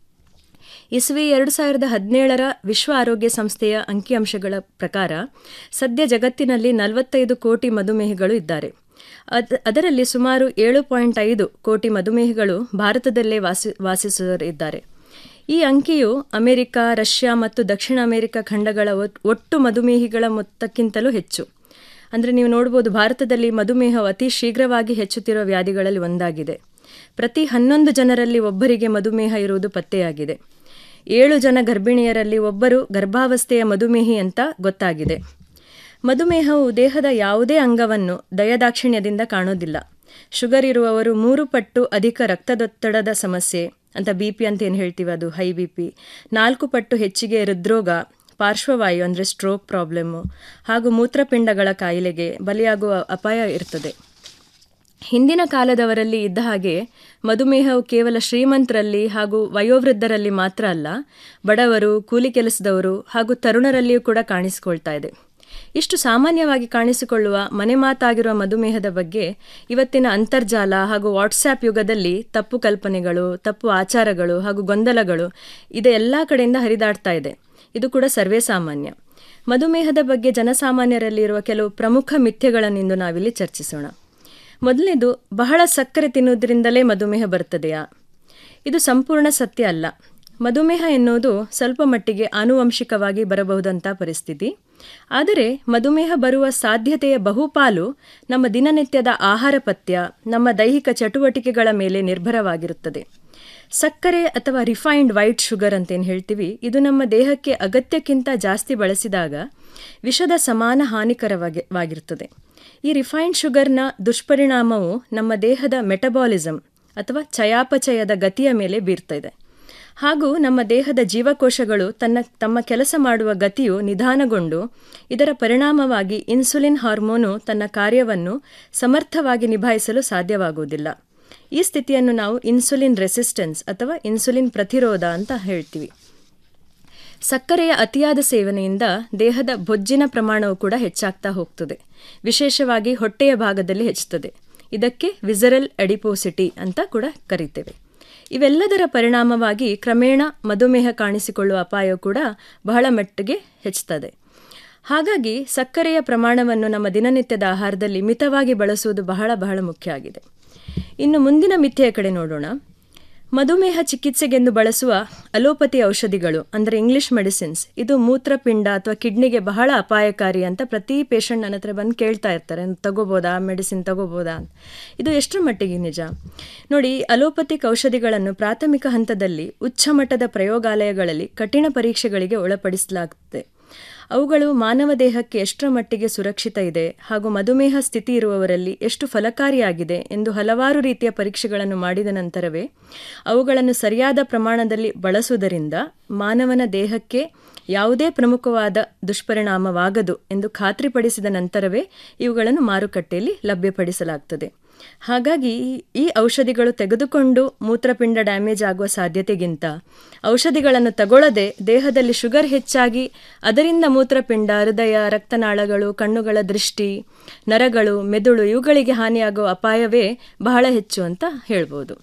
ಇಸ್ವಿ ಎರಡು ಸಾವಿರದ ಹದಿನೇಳರ ವಿಶ್ವ ಆರೋಗ್ಯ ಸಂಸ್ಥೆಯ ಅಂಕಿಅಂಶಗಳ ಪ್ರಕಾರ ಸದ್ಯ ಜಗತ್ತಿನಲ್ಲಿ ನಲವತ್ತೈದು ಕೋಟಿ ಮಧುಮೇಹಿಗಳು ಇದ್ದಾರೆ ಅದ್ ಅದರಲ್ಲಿ ಸುಮಾರು ಏಳು ಪಾಯಿಂಟ್ ಐದು ಕೋಟಿ ಮಧುಮೇಹಿಗಳು ಭಾರತದಲ್ಲೇ ವಾಸಿ ವಾಸಿಸುವರಿದ್ದಾರೆ ಈ ಅಂಕಿಯು ಅಮೆರಿಕ ರಷ್ಯಾ ಮತ್ತು ದಕ್ಷಿಣ ಅಮೆರಿಕ ಖಂಡಗಳ ಒಟ್ಟು ಮಧುಮೇಹಿಗಳ ಮೊತ್ತಕ್ಕಿಂತಲೂ ಹೆಚ್ಚು ಅಂದರೆ ನೀವು ನೋಡ್ಬೋದು ಭಾರತದಲ್ಲಿ ಮಧುಮೇಹವು ಅತಿ ಶೀಘ್ರವಾಗಿ ಹೆಚ್ಚುತ್ತಿರುವ ವ್ಯಾಧಿಗಳಲ್ಲಿ ಒಂದಾಗಿದೆ ಪ್ರತಿ ಹನ್ನೊಂದು ಜನರಲ್ಲಿ ಒಬ್ಬರಿಗೆ ಮಧುಮೇಹ ಇರುವುದು ಪತ್ತೆಯಾಗಿದೆ ಏಳು ಜನ ಗರ್ಭಿಣಿಯರಲ್ಲಿ ಒಬ್ಬರು ಗರ್ಭಾವಸ್ಥೆಯ ಮಧುಮೇಹಿ ಅಂತ ಗೊತ್ತಾಗಿದೆ ಮಧುಮೇಹವು ದೇಹದ ಯಾವುದೇ ಅಂಗವನ್ನು ದಯದಾಕ್ಷಿಣ್ಯದಿಂದ ಕಾಣೋದಿಲ್ಲ ಶುಗರ್ ಇರುವವರು ಮೂರು ಪಟ್ಟು ಅಧಿಕ ರಕ್ತದೊತ್ತಡದ ಸಮಸ್ಯೆ ಅಂತ ಬಿ ಪಿ ಅಂತ ಏನು ಹೇಳ್ತೀವಿ ಅದು ಹೈ ಬಿ ಪಿ ನಾಲ್ಕು ಪಟ್ಟು ಹೆಚ್ಚಿಗೆ ಹೃದ್ರೋಗ ಪಾರ್ಶ್ವವಾಯು ಅಂದರೆ ಸ್ಟ್ರೋಕ್ ಪ್ರಾಬ್ಲಮ್ಮು ಹಾಗೂ ಮೂತ್ರಪಿಂಡಗಳ ಕಾಯಿಲೆಗೆ ಬಲಿಯಾಗುವ ಅಪಾಯ ಇರ್ತದೆ ಹಿಂದಿನ ಕಾಲದವರಲ್ಲಿ ಇದ್ದ ಹಾಗೆ ಮಧುಮೇಹವು ಕೇವಲ ಶ್ರೀಮಂತರಲ್ಲಿ ಹಾಗೂ ವಯೋವೃದ್ಧರಲ್ಲಿ ಮಾತ್ರ ಅಲ್ಲ ಬಡವರು ಕೂಲಿ ಕೆಲಸದವರು ಹಾಗೂ ತರುಣರಲ್ಲಿಯೂ ಕೂಡ ಕಾಣಿಸಿಕೊಳ್ತಾ ಇದೆ ಇಷ್ಟು ಸಾಮಾನ್ಯವಾಗಿ ಕಾಣಿಸಿಕೊಳ್ಳುವ ಮನೆ ಮಾತಾಗಿರುವ ಮಧುಮೇಹದ ಬಗ್ಗೆ ಇವತ್ತಿನ ಅಂತರ್ಜಾಲ ಹಾಗೂ ವಾಟ್ಸ್ಆ್ಯಪ್ ಯುಗದಲ್ಲಿ ತಪ್ಪು ಕಲ್ಪನೆಗಳು ತಪ್ಪು ಆಚಾರಗಳು ಹಾಗೂ ಗೊಂದಲಗಳು ಇದು ಎಲ್ಲ ಕಡೆಯಿಂದ ಹರಿದಾಡ್ತಾ ಇದೆ ಇದು ಕೂಡ ಸರ್ವೇ ಸಾಮಾನ್ಯ ಮಧುಮೇಹದ ಬಗ್ಗೆ ಜನಸಾಮಾನ್ಯರಲ್ಲಿ ಇರುವ ಕೆಲವು ಪ್ರಮುಖ ಮಿಥ್ಯಗಳನ್ನಿಂದು ನಾವಿಲ್ಲಿ ಚರ್ಚಿಸೋಣ ಮೊದಲನೇದು ಬಹಳ ಸಕ್ಕರೆ ತಿನ್ನುವುದರಿಂದಲೇ ಮಧುಮೇಹ ಬರ್ತದೆಯಾ ಇದು ಸಂಪೂರ್ಣ ಸತ್ಯ ಅಲ್ಲ ಮಧುಮೇಹ ಎನ್ನುವುದು ಸ್ವಲ್ಪ ಮಟ್ಟಿಗೆ ಆನುವಂಶಿಕವಾಗಿ ಬರಬಹುದಂಥ ಪರಿಸ್ಥಿತಿ ಆದರೆ ಮಧುಮೇಹ ಬರುವ ಸಾಧ್ಯತೆಯ ಬಹುಪಾಲು ನಮ್ಮ ದಿನನಿತ್ಯದ ಆಹಾರ ಪಥ್ಯ ನಮ್ಮ ದೈಹಿಕ ಚಟುವಟಿಕೆಗಳ ಮೇಲೆ ನಿರ್ಭರವಾಗಿರುತ್ತದೆ ಸಕ್ಕರೆ ಅಥವಾ ರಿಫೈನ್ಡ್ ವೈಟ್ ಶುಗರ್ ಅಂತೇನು ಹೇಳ್ತೀವಿ ಇದು ನಮ್ಮ ದೇಹಕ್ಕೆ ಅಗತ್ಯಕ್ಕಿಂತ ಜಾಸ್ತಿ ಬಳಸಿದಾಗ ವಿಷದ ಸಮಾನ ಹಾನಿಕರವಾಗಿ ವಾಗಿರುತ್ತದೆ ಈ ರಿಫೈನ್ಡ್ ಶುಗರ್ನ ದುಷ್ಪರಿಣಾಮವು ನಮ್ಮ ದೇಹದ ಮೆಟಬಾಲಿಸಮ್ ಅಥವಾ ಚಯಾಪಚಯದ ಗತಿಯ ಮೇಲೆ ಬೀರ್ತಿದೆ ಹಾಗೂ ನಮ್ಮ ದೇಹದ ಜೀವಕೋಶಗಳು ತನ್ನ ತಮ್ಮ ಕೆಲಸ ಮಾಡುವ ಗತಿಯು ನಿಧಾನಗೊಂಡು ಇದರ ಪರಿಣಾಮವಾಗಿ ಇನ್ಸುಲಿನ್ ಹಾರ್ಮೋನು ತನ್ನ ಕಾರ್ಯವನ್ನು ಸಮರ್ಥವಾಗಿ ನಿಭಾಯಿಸಲು ಸಾಧ್ಯವಾಗುವುದಿಲ್ಲ ಈ ಸ್ಥಿತಿಯನ್ನು ನಾವು ಇನ್ಸುಲಿನ್ ರೆಸಿಸ್ಟೆನ್ಸ್ ಅಥವಾ ಇನ್ಸುಲಿನ್ ಪ್ರತಿರೋಧ ಅಂತ ಹೇಳ್ತೀವಿ ಸಕ್ಕರೆಯ ಅತಿಯಾದ ಸೇವನೆಯಿಂದ ದೇಹದ ಬೊಜ್ಜಿನ ಪ್ರಮಾಣವು ಕೂಡ ಹೆಚ್ಚಾಗ್ತಾ ಹೋಗ್ತದೆ ವಿಶೇಷವಾಗಿ ಹೊಟ್ಟೆಯ ಭಾಗದಲ್ಲಿ ಹೆಚ್ಚುತ್ತದೆ ಇದಕ್ಕೆ ವಿಸರಲ್ ಎಡಿಪೋಸಿಟಿ ಅಂತ ಕೂಡ ಕರಿತೇವೆ ಇವೆಲ್ಲದರ ಪರಿಣಾಮವಾಗಿ ಕ್ರಮೇಣ ಮಧುಮೇಹ ಕಾಣಿಸಿಕೊಳ್ಳುವ ಅಪಾಯ ಕೂಡ ಬಹಳ ಮಟ್ಟಿಗೆ ಹೆಚ್ಚುತ್ತದೆ ಹಾಗಾಗಿ ಸಕ್ಕರೆಯ ಪ್ರಮಾಣವನ್ನು ನಮ್ಮ ದಿನನಿತ್ಯದ ಆಹಾರದಲ್ಲಿ ಮಿತವಾಗಿ ಬಳಸುವುದು ಬಹಳ ಬಹಳ ಮುಖ್ಯ ಆಗಿದೆ ಇನ್ನು ಮುಂದಿನ ಮಿಥ್ಯೆಯ ಕಡೆ ನೋಡೋಣ ಮಧುಮೇಹ ಚಿಕಿತ್ಸೆಗೆಂದು ಬಳಸುವ ಅಲೋಪತಿ ಔಷಧಿಗಳು ಅಂದರೆ ಇಂಗ್ಲಿಷ್ ಮೆಡಿಸಿನ್ಸ್ ಇದು ಮೂತ್ರಪಿಂಡ ಅಥವಾ ಕಿಡ್ನಿಗೆ ಬಹಳ ಅಪಾಯಕಾರಿ ಅಂತ ಪ್ರತಿ ಪೇಷಂಟ್ ನನ್ನ ಹತ್ರ ಬಂದು ಕೇಳ್ತಾ ಇರ್ತಾರೆ ತಗೋಬೋದಾ ಮೆಡಿಸಿನ್ ತಗೋಬೋದಾ ಅಂತ ಇದು ಎಷ್ಟರ ಮಟ್ಟಿಗೆ ನಿಜ ನೋಡಿ ಅಲೋಪತಿಕ್ ಔಷಧಿಗಳನ್ನು ಪ್ರಾಥಮಿಕ ಹಂತದಲ್ಲಿ ಉಚ್ಚ ಮಟ್ಟದ ಪ್ರಯೋಗಾಲಯಗಳಲ್ಲಿ ಕಠಿಣ ಪರೀಕ್ಷೆಗಳಿಗೆ ಒಳಪಡಿಸಲಾಗುತ್ತದೆ ಅವುಗಳು ಮಾನವ ದೇಹಕ್ಕೆ ಎಷ್ಟರ ಮಟ್ಟಿಗೆ ಸುರಕ್ಷಿತ ಇದೆ ಹಾಗೂ ಮಧುಮೇಹ ಸ್ಥಿತಿ ಇರುವವರಲ್ಲಿ ಎಷ್ಟು ಫಲಕಾರಿಯಾಗಿದೆ ಎಂದು ಹಲವಾರು ರೀತಿಯ ಪರೀಕ್ಷೆಗಳನ್ನು ಮಾಡಿದ ನಂತರವೇ ಅವುಗಳನ್ನು ಸರಿಯಾದ ಪ್ರಮಾಣದಲ್ಲಿ ಬಳಸುವುದರಿಂದ ಮಾನವನ ದೇಹಕ್ಕೆ ಯಾವುದೇ ಪ್ರಮುಖವಾದ ದುಷ್ಪರಿಣಾಮವಾಗದು ಎಂದು ಖಾತ್ರಿಪಡಿಸಿದ ನಂತರವೇ ಇವುಗಳನ್ನು ಮಾರುಕಟ್ಟೆಯಲ್ಲಿ ಲಭ್ಯಪಡಿಸಲಾಗುತ್ತದೆ ಹಾಗಾಗಿ ಈ- ಈ ಔಷಧಿಗಳು ತೆಗೆದುಕೊಂಡು ಮೂತ್ರಪಿಂಡ ಡ್ಯಾಮೇಜ್ ಆಗುವ ಸಾಧ್ಯತೆಗಿಂತ ಔಷಧಿಗಳನ್ನು ತಗೊಳ್ಳದೆ ದೇಹದಲ್ಲಿ ಶುಗರ್ ಹೆಚ್ಚಾಗಿ ಅದರಿಂದ ಮೂತ್ರಪಿಂಡ ಹೃದಯ ರಕ್ತನಾಳಗಳು ಕಣ್ಣುಗಳ ದೃಷ್ಟಿ ನರಗಳು ಮೆದುಳು ಇವುಗಳಿಗೆ ಹಾನಿಯಾಗುವ ಅಪಾಯವೇ ಬಹಳ ಹೆಚ್ಚು ಅಂತ ಹೇಳ್ಬೋದು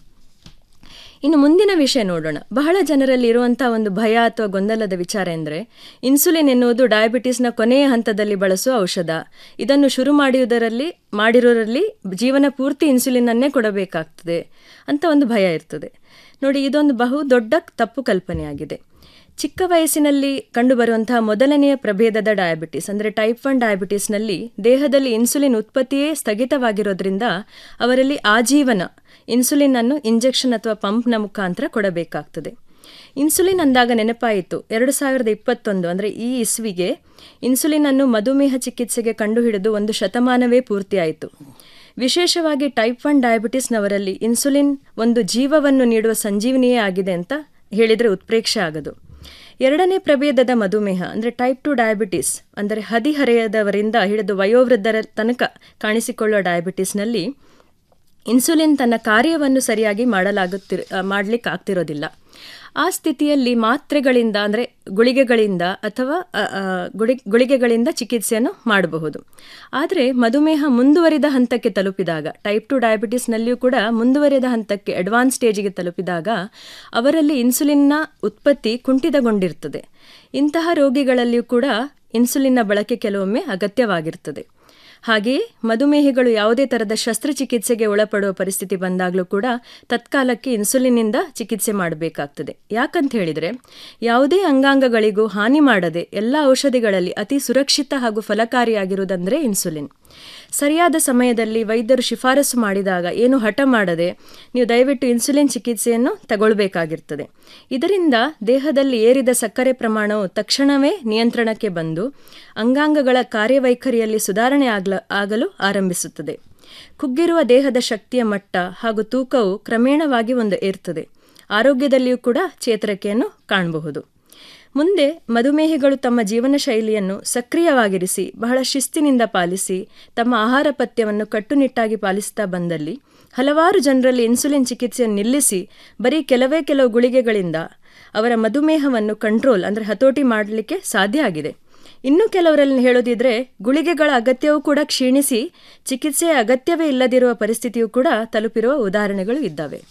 ಇನ್ನು ಮುಂದಿನ ವಿಷಯ ನೋಡೋಣ ಬಹಳ ಜನರಲ್ಲಿ ಇರುವಂತಹ ಒಂದು ಭಯ ಅಥವಾ ಗೊಂದಲದ ವಿಚಾರ ಎಂದರೆ ಇನ್ಸುಲಿನ್ ಎನ್ನುವುದು ಡಯಾಬಿಟಿಸ್ನ ಕೊನೆಯ ಹಂತದಲ್ಲಿ ಬಳಸುವ ಔಷಧ ಇದನ್ನು ಶುರು ಮಾಡಿರುವುದರಲ್ಲಿ ಮಾಡಿರೋರಲ್ಲಿ ಜೀವನ ಪೂರ್ತಿ ಇನ್ಸುಲಿನ್ ಅನ್ನೇ ಕೊಡಬೇಕಾಗ್ತದೆ ಅಂತ ಒಂದು ಭಯ ಇರ್ತದೆ ನೋಡಿ ಇದೊಂದು ಬಹು ದೊಡ್ಡ ತಪ್ಪು ಕಲ್ಪನೆಯಾಗಿದೆ ಚಿಕ್ಕ ವಯಸ್ಸಿನಲ್ಲಿ ಕಂಡುಬರುವಂತಹ ಮೊದಲನೆಯ ಪ್ರಭೇದದ ಡಯಾಬಿಟಿಸ್ ಅಂದರೆ ಟೈಪ್ ಒನ್ ಡಯಾಬಿಟಿಸ್ನಲ್ಲಿ ದೇಹದಲ್ಲಿ ಇನ್ಸುಲಿನ್ ಉತ್ಪತ್ತಿಯೇ ಸ್ಥಗಿತವಾಗಿರೋದ್ರಿಂದ ಅವರಲ್ಲಿ ಆಜೀವನ ಇನ್ಸುಲಿನ್ ಅನ್ನು ಇಂಜೆಕ್ಷನ್ ಅಥವಾ ಪಂಪ್ನ ಮುಖಾಂತರ ಕೊಡಬೇಕಾಗ್ತದೆ ಇನ್ಸುಲಿನ್ ಅಂದಾಗ ನೆನಪಾಯಿತು ಎರಡು ಸಾವಿರದ ಇಪ್ಪತ್ತೊಂದು ಅಂದರೆ ಈ ಇಸ್ವಿಗೆ ಇನ್ಸುಲಿನ್ ಅನ್ನು ಮಧುಮೇಹ ಚಿಕಿತ್ಸೆಗೆ ಕಂಡುಹಿಡಿದು ಒಂದು ಶತಮಾನವೇ ಪೂರ್ತಿಯಾಯಿತು ವಿಶೇಷವಾಗಿ ಟೈಪ್ ಒನ್ ಡಯಾಬಿಟಿಸ್ನವರಲ್ಲಿ ಇನ್ಸುಲಿನ್ ಒಂದು ಜೀವವನ್ನು ನೀಡುವ ಸಂಜೀವನಿಯೇ ಆಗಿದೆ ಅಂತ ಹೇಳಿದರೆ ಉತ್ಪ್ರೇಕ್ಷೆ ಆಗದು ಎರಡನೇ ಪ್ರಭೇದದ ಮಧುಮೇಹ ಅಂದರೆ ಟೈಪ್ ಟು ಡಯಾಬಿಟಿಸ್ ಅಂದರೆ ಹದಿಹರೆಯದವರಿಂದ ಹಿಡಿದು ವಯೋವೃದ್ಧರ ತನಕ ಕಾಣಿಸಿಕೊಳ್ಳುವ ಡಯಾಬಿಟಿಸ್ನಲ್ಲಿ ಇನ್ಸುಲಿನ್ ತನ್ನ ಕಾರ್ಯವನ್ನು ಸರಿಯಾಗಿ ಮಾಡಲಾಗುತ್ತಿರ ಮಾಡಲಿಕ್ಕೆ ಆಗ್ತಿರೋದಿಲ್ಲ ಆ ಸ್ಥಿತಿಯಲ್ಲಿ ಮಾತ್ರೆಗಳಿಂದ ಅಂದರೆ ಗುಳಿಗೆಗಳಿಂದ ಅಥವಾ ಅ, ಅ, ಗುಳಿ ಗುಳಿಗೆಗಳಿಂದ ಚಿಕಿತ್ಸೆಯನ್ನು ಮಾಡಬಹುದು ಆದರೆ ಮಧುಮೇಹ ಮುಂದುವರಿದ ಹಂತಕ್ಕೆ ತಲುಪಿದಾಗ ಟೈಪ್ ಟು ಡಯಾಬಿಟಿಸ್ನಲ್ಲಿಯೂ ಕೂಡ ಮುಂದುವರಿದ ಹಂತಕ್ಕೆ ಅಡ್ವಾನ್ಸ್ ಸ್ಟೇಜಿಗೆ ತಲುಪಿದಾಗ ಅವರಲ್ಲಿ ಇನ್ಸುಲಿನ್ನ ಉತ್ಪತ್ತಿ ಕುಂಠಿತಗೊಂಡಿರ್ತದೆ ಇಂತಹ ರೋಗಿಗಳಲ್ಲಿಯೂ ಕೂಡ ಇನ್ಸುಲಿನ್ನ ಬಳಕೆ ಕೆಲವೊಮ್ಮೆ ಅಗತ್ಯವಾಗಿರ್ತದೆ ಹಾಗೆಯೇ ಮಧುಮೇಹಿಗಳು ಯಾವುದೇ ಥರದ ಶಸ್ತ್ರಚಿಕಿತ್ಸೆಗೆ ಒಳಪಡುವ ಪರಿಸ್ಥಿತಿ ಬಂದಾಗಲೂ ಕೂಡ ತತ್ಕಾಲಕ್ಕೆ ಇನ್ಸುಲಿನ್ನಿಂದ ಚಿಕಿತ್ಸೆ ಮಾಡಬೇಕಾಗ್ತದೆ ಯಾಕಂತ ಹೇಳಿದರೆ ಯಾವುದೇ ಅಂಗಾಂಗಗಳಿಗೂ ಹಾನಿ ಮಾಡದೆ ಎಲ್ಲ ಔಷಧಿಗಳಲ್ಲಿ ಅತಿ ಸುರಕ್ಷಿತ ಹಾಗೂ ಫಲಕಾರಿಯಾಗಿರುವುದಂದರೆ ಇನ್ಸುಲಿನ್ ಸರಿಯಾದ ಸಮಯದಲ್ಲಿ ವೈದ್ಯರು ಶಿಫಾರಸು ಮಾಡಿದಾಗ ಏನು ಹಠ ಮಾಡದೆ ನೀವು ದಯವಿಟ್ಟು ಇನ್ಸುಲಿನ್ ಚಿಕಿತ್ಸೆಯನ್ನು ತಗೊಳ್ಬೇಕಾಗಿರ್ತದೆ ಇದರಿಂದ ದೇಹದಲ್ಲಿ ಏರಿದ ಸಕ್ಕರೆ ಪ್ರಮಾಣವು ತಕ್ಷಣವೇ ನಿಯಂತ್ರಣಕ್ಕೆ ಬಂದು ಅಂಗಾಂಗಗಳ ಕಾರ್ಯವೈಖರಿಯಲ್ಲಿ ಸುಧಾರಣೆ ಆಗ್ಲ ಆಗಲು ಆರಂಭಿಸುತ್ತದೆ ಕುಗ್ಗಿರುವ ದೇಹದ ಶಕ್ತಿಯ ಮಟ್ಟ ಹಾಗೂ ತೂಕವು ಕ್ರಮೇಣವಾಗಿ ಒಂದು ಏರ್ತದೆ ಆರೋಗ್ಯದಲ್ಲಿಯೂ ಕೂಡ ಚೇತರಿಕೆಯನ್ನು ಕಾಣಬಹುದು ಮುಂದೆ ಮಧುಮೇಹಿಗಳು ತಮ್ಮ ಜೀವನ ಶೈಲಿಯನ್ನು ಸಕ್ರಿಯವಾಗಿರಿಸಿ ಬಹಳ ಶಿಸ್ತಿನಿಂದ ಪಾಲಿಸಿ ತಮ್ಮ ಆಹಾರ ಪಥ್ಯವನ್ನು ಕಟ್ಟುನಿಟ್ಟಾಗಿ ಪಾಲಿಸ್ತಾ ಬಂದಲ್ಲಿ ಹಲವಾರು ಜನರಲ್ಲಿ ಇನ್ಸುಲಿನ್ ಚಿಕಿತ್ಸೆಯನ್ನು ನಿಲ್ಲಿಸಿ ಬರೀ ಕೆಲವೇ ಕೆಲವು ಗುಳಿಗೆಗಳಿಂದ ಅವರ ಮಧುಮೇಹವನ್ನು ಕಂಟ್ರೋಲ್ ಅಂದರೆ ಹತೋಟಿ ಮಾಡಲಿಕ್ಕೆ ಸಾಧ್ಯ ಆಗಿದೆ ಇನ್ನು ಕೆಲವರಲ್ಲಿ ಹೇಳೋದಿದ್ರೆ ಗುಳಿಗೆಗಳ ಅಗತ್ಯವೂ ಕೂಡ ಕ್ಷೀಣಿಸಿ ಚಿಕಿತ್ಸೆಯ ಅಗತ್ಯವೇ ಇಲ್ಲದಿರುವ ಪರಿಸ್ಥಿತಿಯೂ ಕೂಡ ತಲುಪಿರುವ ಉದಾಹರಣೆಗಳು ಇದ್ದಾವೆ